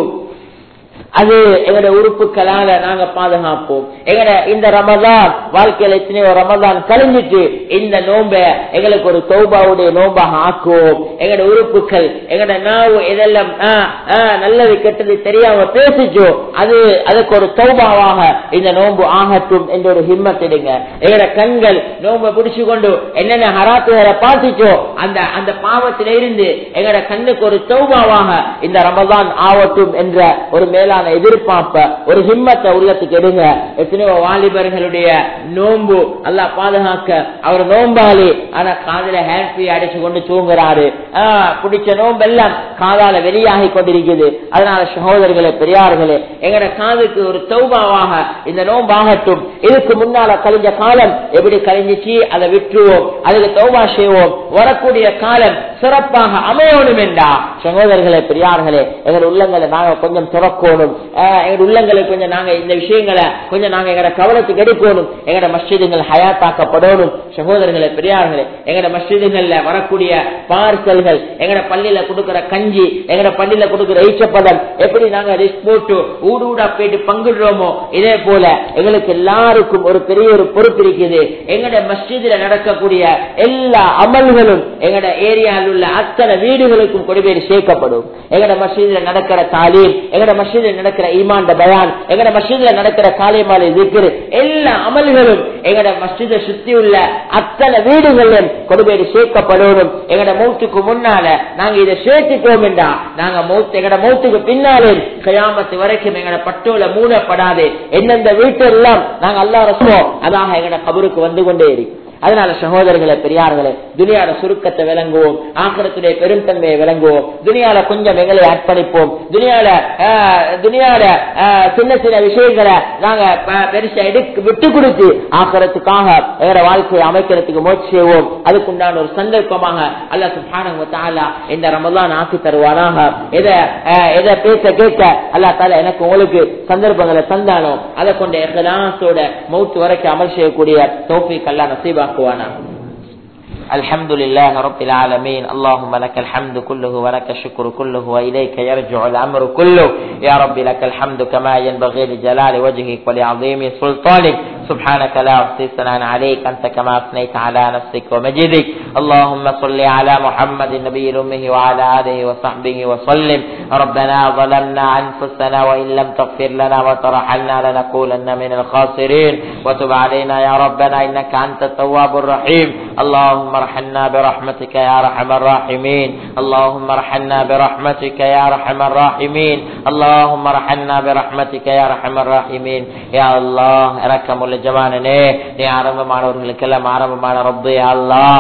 அது எங்கட உறுப்புகளால நாங்க பாதுகாப்போம் எங்கட இந்த ரமதான் வாழ்க்கையில எத்தனையோ ரமதான் கழிஞ்சிட்டு இந்த நோம்ப எங்களுக்கு ஒரு தௌபாவுடைய நோம்பாக ஆக்குவோம் எங்கட உறுப்புகள் எங்கட நாவு இதெல்லாம் ஆ, ஆ, நல்லது கெட்டது தெரியாம பேசிச்சோ அது அதுக்கு ஒரு தௌபாவாக இந்த நோன்பு ஆகட்டும் என்ற ஒரு ஹிம்மத் எடுங்க எங்கட கண்கள் நோம்ப பிடிச்சு கொண்டு என்னென்ன ஹராத்துகளை பார்த்துச்சோ அந்த அந்த பாவத்தில இருந்து எங்கட கண்ணுக்கு ஒரு தௌபாவாக இந்த ரமதான் ஆகட்டும் என்ற ஒரு மேலான எதிர்பார்ப்ப ஒரு ஹிம்மத்தை உள்ளத்துக்கு எடுங்க எத்தனையோ வாலிபர்களுடைய நோன்பு அல்லாஹ் பாதுகாக்க அவர் நோம்பாளி ஆனா காதல ஹேண்ட்ஃபி அடிச்சு கொண்டு தூங்குறாரு ஆஹ் பிடிச்ச நோம்பெல்லாம் காதால வெளியாகி கொண்டிருக்குது அதனால சகோதரர்களே பெரியார்களே எங்கட காதுக்கு ஒரு தௌபாவாக இந்த நோம்பாகட்டும் இதுக்கு முன்னால கழிஞ்ச காலம் எப்படி கழிஞ்சிச்சு அதை விட்டுருவோம் அதுக்கு தௌபா செய்வோம் வரக்கூடிய காலம் சிறப்பாக அமையணும் என்றா சகோதரர்களே பெரியார்களே எங்கள் உள்ளங்களை நாங்க கொஞ்சம் துறக்கணும் ஆஹ் எங்க உள்ளங்களை கொஞ்சம் நாங்க இந்த விஷயங்களை கொஞ்சம் நாங்க எங்கட கவனத்துக்கு எடுக்கணும் எங்கட மஸ்ஜிதுகள் ஹயாத்தாக்கப்படணும் சகோதரர்களே பெரியார்களே எங்கட மஸ்ஜிதுகள்ல வரக்கூடிய பார்சல்கள் எங்கட பள்ளியில கொடுக்கிற கஞ்சி எங்கட பள்ளியில கொடுக்கிற ஈச்சப்பதம் எப்படி நாங்க ரிஸ்க் போட்டு ஊடு ஊடா போயிட்டு பங்குடுறோமோ இதே போல எங்களுக்கு எல்லாருக்கும் ஒரு பெரிய ஒரு பொறுப்பு இருக்குது எங்கட மஸ்ஜிதுல நடக்கக்கூடிய எல்லா அமல்களும் எங்கட ஏரியாவில் உள்ள அத்தனை வீடுகளுக்கும் கொடிபேறி சேர்க்கப்படும் எங்கட மஸ்ஜிதுல நடக்கிற தாலீம் எங்கட மஸ்ஜிதுல நடக்கிற ஈமாண்ட பயான் எங்கட மஸ்ஜிதுல நடக்கிற காலை மாலை திக்ரு எல்லா அமல்களும் எங்கட மஸ்ஜிதை சுத்தி உள்ள அத்தனை வீடுகளிலும் கொடிபேறி சேர்க்கப்படணும் எங்கட மௌத்துக்கு முன்னால நாங்க இதை சேர்த்துட்டோம் என்றா நாங்க மௌத்து எங்கட மௌத்துக்கு பின்னாலே கயாமத்து வரைக்கும் எங்கட பட்டோல மூடப்படாது எந்தெந்த வீட்டெல்லாம் நாங்க அல்லா ரசோம் அதாக எங்கட கபருக்கு வந்து கொண்டே இருக்கு அதனால சகோதரர்களே பெரியார்களே துனியால சுருக்கத்தை விளங்குவோம் ஆக்கிரத்துடைய பெருந்தன்மையை விளங்குவோம் துனியால கொஞ்சம் எங்களை அர்ப்பணிப்போம் துனியால ஆஹ், துனியால ஆஹ், சின்ன சின்ன விஷயங்களை நாங்க ஆஹ், பெருசா எடுக்க விட்டு கொடுத்து ஆக்கிரத்துக்காக எங்களோட வாழ்க்கையை அமைக்கிறதுக்கு முயற்சி செய்வோம் அதுக்குண்டான ஒரு சந்தர்ப்பமாக அல்ல சுபான இந்த ரமதான் ஆக்கி தருவானாக எதை ஆஹ், எதை பேச கேட்க அல்லா தால எனக்கு உங்களுக்கு சந்தர்ப்பங்களை தந்தானோ அதை கொண்டு எகலாசோட மௌத்து வரைக்கும் அமல் செய்யக்கூடிய தோப்பிக்கு அல்லா நசீபாக்குவானா الحمد لله رب العالمين اللهم لك الحمد كله ولك الشكر كله وإليك يرجع الأمر كله يا رب لك الحمد كما ينبغي لجلال وجهك ولعظيم سلطانك سبحانك لا أحصي ثناء عليك أنت كما أثنيت على نفسك ومجدك اللهم صل على محمد النبي الأمه وعلى آله وصحبه وسلم ربنا ظلمنا أنفسنا وإن لم تغفر لنا وترحمنا لنكونن من الخاسرين وتب علينا يا ربنا إنك أنت التواب الرحيم اللهم ارحمنا برحمتك يا أرحم الراحمين اللهم ارحمنا برحمتك يا أرحم الراحمين اللهم ارحمنا برحمتك يا أرحم الراحمين يا الله இறக்கமுள்ள ஜமானனே நீ ஆரம்பமானவர்களுக்கெல்லாம் ஆரம்பமான ரப்பு யா அல்லாஹ் இறுதி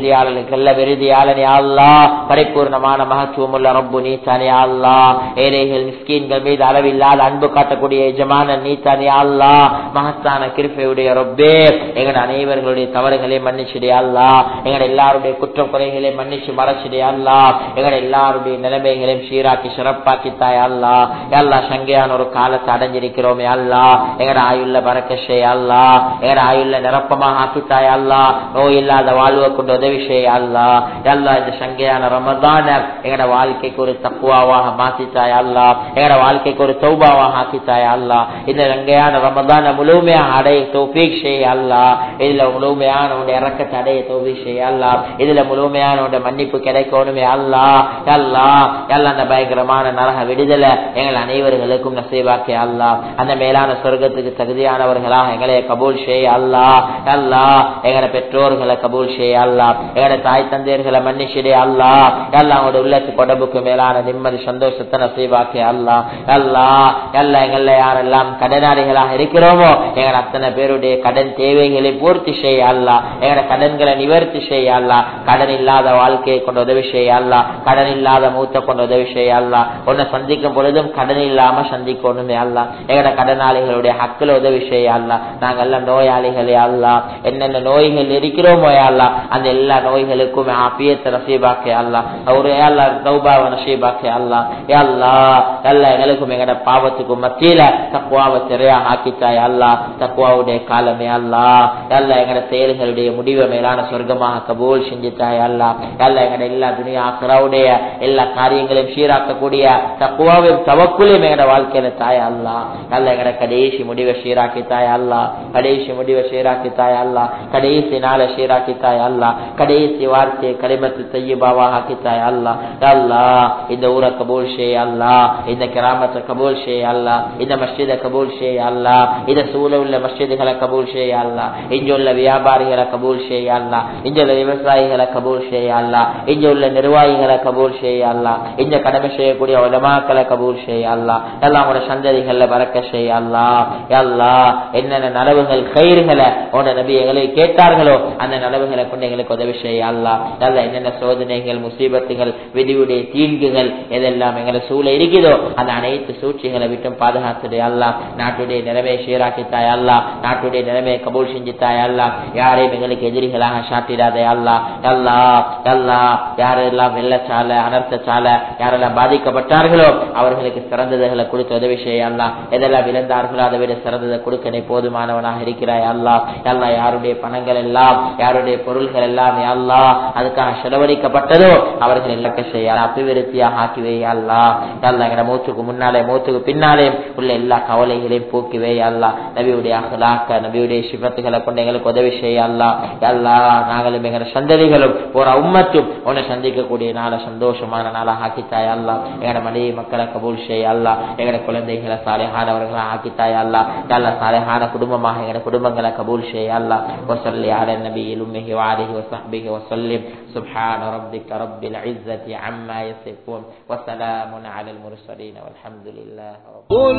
இறுதியாளர்களுக்கு எல்லாம் இறுதியாளன் யா அல்லா பரிபூர்ணமான மகத்துவமுள்ள ரப்பு நீ தானே யா அல்லா ஏழைகள் மிஸ்கீன்கள் மீது அளவில்லாத அன்பு காட்டக்கூடிய எஜமான நீ தானே யா அல்லா மகத்தான கிருப்பையுடைய ரப்பே எங்கட அனைவர்களுடைய தவறுகளை மன்னிச்சுடையா அல்லா எங்கட எல்லாருடைய குற்றம் குறைகளை மன்னிச்சு மறைச்சிடையா அல்லா எங்கட எல்லாருடைய நிலைமைகளையும் சீராக்கி சிறப்பாக்கி தாயா அல்லா எல்லா சங்கையான ஒரு காலத்தை அடைஞ்சிருக்கிறோமே அல்லா எங்கட ஆயுள்ள பறக்கஷே அல்லா எங்கட ஆயுள்ள நிரப்பமாக ஆக்கித்தாயா அல்லா நோய் இல்லாத வாழ்வை கொண்டு உதவி செய்ய அல்லா எல்லா இந்த சங்கையான ரமதான எங்கட வாழ்க்கைக்கு ஒரு தக்குவாவாக மாத்தித்தாயா அல்லா எங்கட வாழ்க்கைக்கு ஒரு தௌபாவாக ஆக்கித்தாயா அல்லா இந்த சங்கையான ரமதான முழுமையாக அடைய தௌபீக் செய்ய அல்லா இதுல முழுமையான உடைய இறக்கத்தை அடைய தௌபீக் செய்ய அல்லா இதுல முழுமையான உடைய மன்னிப்பு கிடைக்கணுமே அல்லா அல்லா எல்லா அந்த பயங்கரமான நரக விடுதலை எங்கள் அனைவர்களுக்கும் நசீவாக்கி அல்லா அந்த மேலான சொர்க்கத்துக்கு தகுதியானவர்களாக எங்களை கபூல் செய்ய அல்லா அல்லா எங்கட பெற்றோர்களை கபூல் செய்ய அல்லா எங்கட தாய் தந்தையர்களை மன்னிச்சிடே அல்லா எல்லா அவங்களோட உள்ளத்துக்கு உடம்புக்கு மேலான நிம்மதி சந்தோஷத்தை நசீவாக்கி அல்லா அல்லா எல்லா எங்கள்ல யாரெல்லாம் கடனாளிகளாக இருக்கிறோமோ எங்கட அத்தனை பேருடைய கடன் தேவைகளை பூர்த்தி செய்ய அல்லா எங்கட கடன்களை நிவர்த்தி செய்ய அல்லா கடன் இல்லாத வாழ்க்கையை கொண்டு உதவி செய்ய அல்லா கடன் இல்லாத மூத்த கொண்டு உதவி செய்ய அல்லா உன்னை சந்திக்கும் பொழுதும் கடன் இல்லாம சந்திக்கணுமே அல்லா எங்கட கடனாளிகளுடைய ஹக்கில் உதவி செய்ய அல்லா நாங்க எல்லாம் நோயாளிகளே அல்லா என்னென்ன நோய்கள் இருக்கிறோமோ அல்லா அந்த எல்லா நோய்களுக்கும் ஆப்பியத்தை நசீபாக்கே அல்லா ஒரு அல்லா தௌபாவை நசீபாக்கே அல்லா அல்லா எல்லா எங்களுக்கும் எங்கட பாவத்துக்கும் மத்தியில தக்குவாவை திரையா ஆக்கித்தாய் அல்லா தக்குவாவுடைய காலமே அல்லா எல்லா எங்கட செயல்களுடைய முடிவை மேலான சொர்க்கமாக கபூல் செஞ்சுத்தாய் அல்லா எல்லா எங்கட எல்லா துணியா ஆசராவுடைய எல்லா காரியங்களையும் சீராக்கக்கூடிய தக்குவாவையும் தவக்குலையும் எங்கட வாழ்க்கையில தாய் அல்லா நல்ல எங்கட கடைசி முடிவை சீராக்கி தாய் அல்லா கடைசி முடிவை சீராக்கி தாய் அல்லா கடைசி நாளை சீராக்கி தாய் அல்லா கடைசி வார்த்தை கலிமத்து தையபாவா ஆக்கி தாய் அல்லா அல்லா இந்த ஊரை கபூல் செய்ய அல்லா இந்த கிராமத்தை கபூல் செய்ய அல்லா இந்த மஸ்ஜிதை கபூல் செய்ய அல்லா இந்த சூழ உள்ள மஸ்ஜிதுகளை கபூல் செய்ய அல்லா இங்க உள்ள வியாபாரிகளை கபூல் செய்ய அல்லா இங்க உள்ள விவசாயிகளை கபூல் செய்ய அல்லா இங்க உள்ள நிர்வாகிகளை கபூல் செய்ய அல்லா இந்த கடமை செய்யக்கூடிய உலமாக்களை கபூல் செய்ய அல்லா எல்லாம் உங்களோட சந்ததிகள்ல பறக்க செய்ய அல்லா அல்லா என்னென்ன நலவுகள் கயிறுகளை உன்னோட நபி எங்களை கேட்டார்களோ அந்த நலவுகளை கொண்டு எங்களுக்கு உதவி செய்ய அல்லா அல்ல என்னென்ன சோதனைகள் முசீபத்துகள் விதிவுடைய தீங்குகள் எதெல்லாம் எங்களை சூழ இருக்குதோ அந்த அனைத்து சூழ்ச்சிகளை விட்டும் பாதுகாத்துடைய அல்லா நாட்டுடைய நிலைமையை சீராக்கித்தாய் அல்லா நாட்டுடைய நிலைமையை கபூல் செஞ்சுத்தாய் அல்லா யாரையும் எங்களுக்கு எதிரிகளாக சாட்டிடாதே அல்லா அல்லா அல்லா யாரெல்லாம் வெள்ளச்சால அனர்த்தச்சால யாரெல்லாம் பாதிக்கப்பட்டார்களோ அவர்களுக்கு சிறந்ததுகளை கொடுத்து உதவி செய்ய அல்லா எதெல்லாம் விழுந்தார்களோ அதை விட சிறந்ததை கொடுக்க நீ போதுமானவனாக இருக்கிறாய் அல்லா அல்லா யாருடைய பணங்கள் எல்லாம் யாருடைய பொருள்கள் எல்லாம் அல்லா அதுக்காக செலவழிக்கப்பட்டதோ அவர்கள் இலக்க செய்ய அபிவிருத்தியாக ஆக்கிவே அல்லா அல்லா எங்க மூச்சுக்கு முன்னாலே மூச்சுக்கு பின்னாலே உள்ள எல்லா கவலைகளையும் போக்கிவே அல்லா நபியுடைய அகலாக்க நபியுடைய சிபத்துகளை கொண்டு எங்களுக்கு உதவி செய்ய அல்லா அல்லா நாங்களும் எங்க சந்ததிகளும் ஒரு உம்மத்தும் உன்னை சந்திக்கக்கூடிய நாளை சந்தோஷமான நாளாக ஆக்கித்தாய் அல்லா எங்கட மனைவி மக்களை கபூல் செய்ய அல்லா எங்கட குழந்தைகளை சாலையானவர்களை ஆக்கித்தாய் அல்லா அல்லா சாலையான குடும்பமாக எங்கட குடும்பங்களை கபூல் செய்ய அல்லா وصلي على النبي الأمه وعليه وصحبه وسلم سبحان ربك رب العزة عما يصفون وسلام على المرسلين والحمد لله رب قل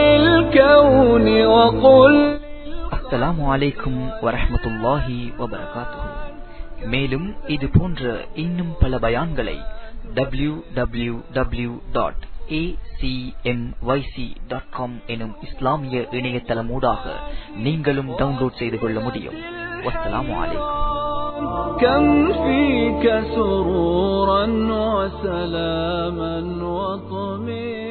للكون وقل அஸ்ஸலாமு அலைக்கும் வரஹ்மத்துல்லாஹி வபரகாத்துஹு மேலும் இது போன்ற இன்னும் பல பயான்களை W W W dot dot com எனும் இஸ்லாமிய இணையதளமூடாக நீங்களும் டவுன்லோட் செய்து கொள்ள முடியும் வஸ்ஸலாமு அலைக்கும் كم فيك سرورا وسلاما وطمئنا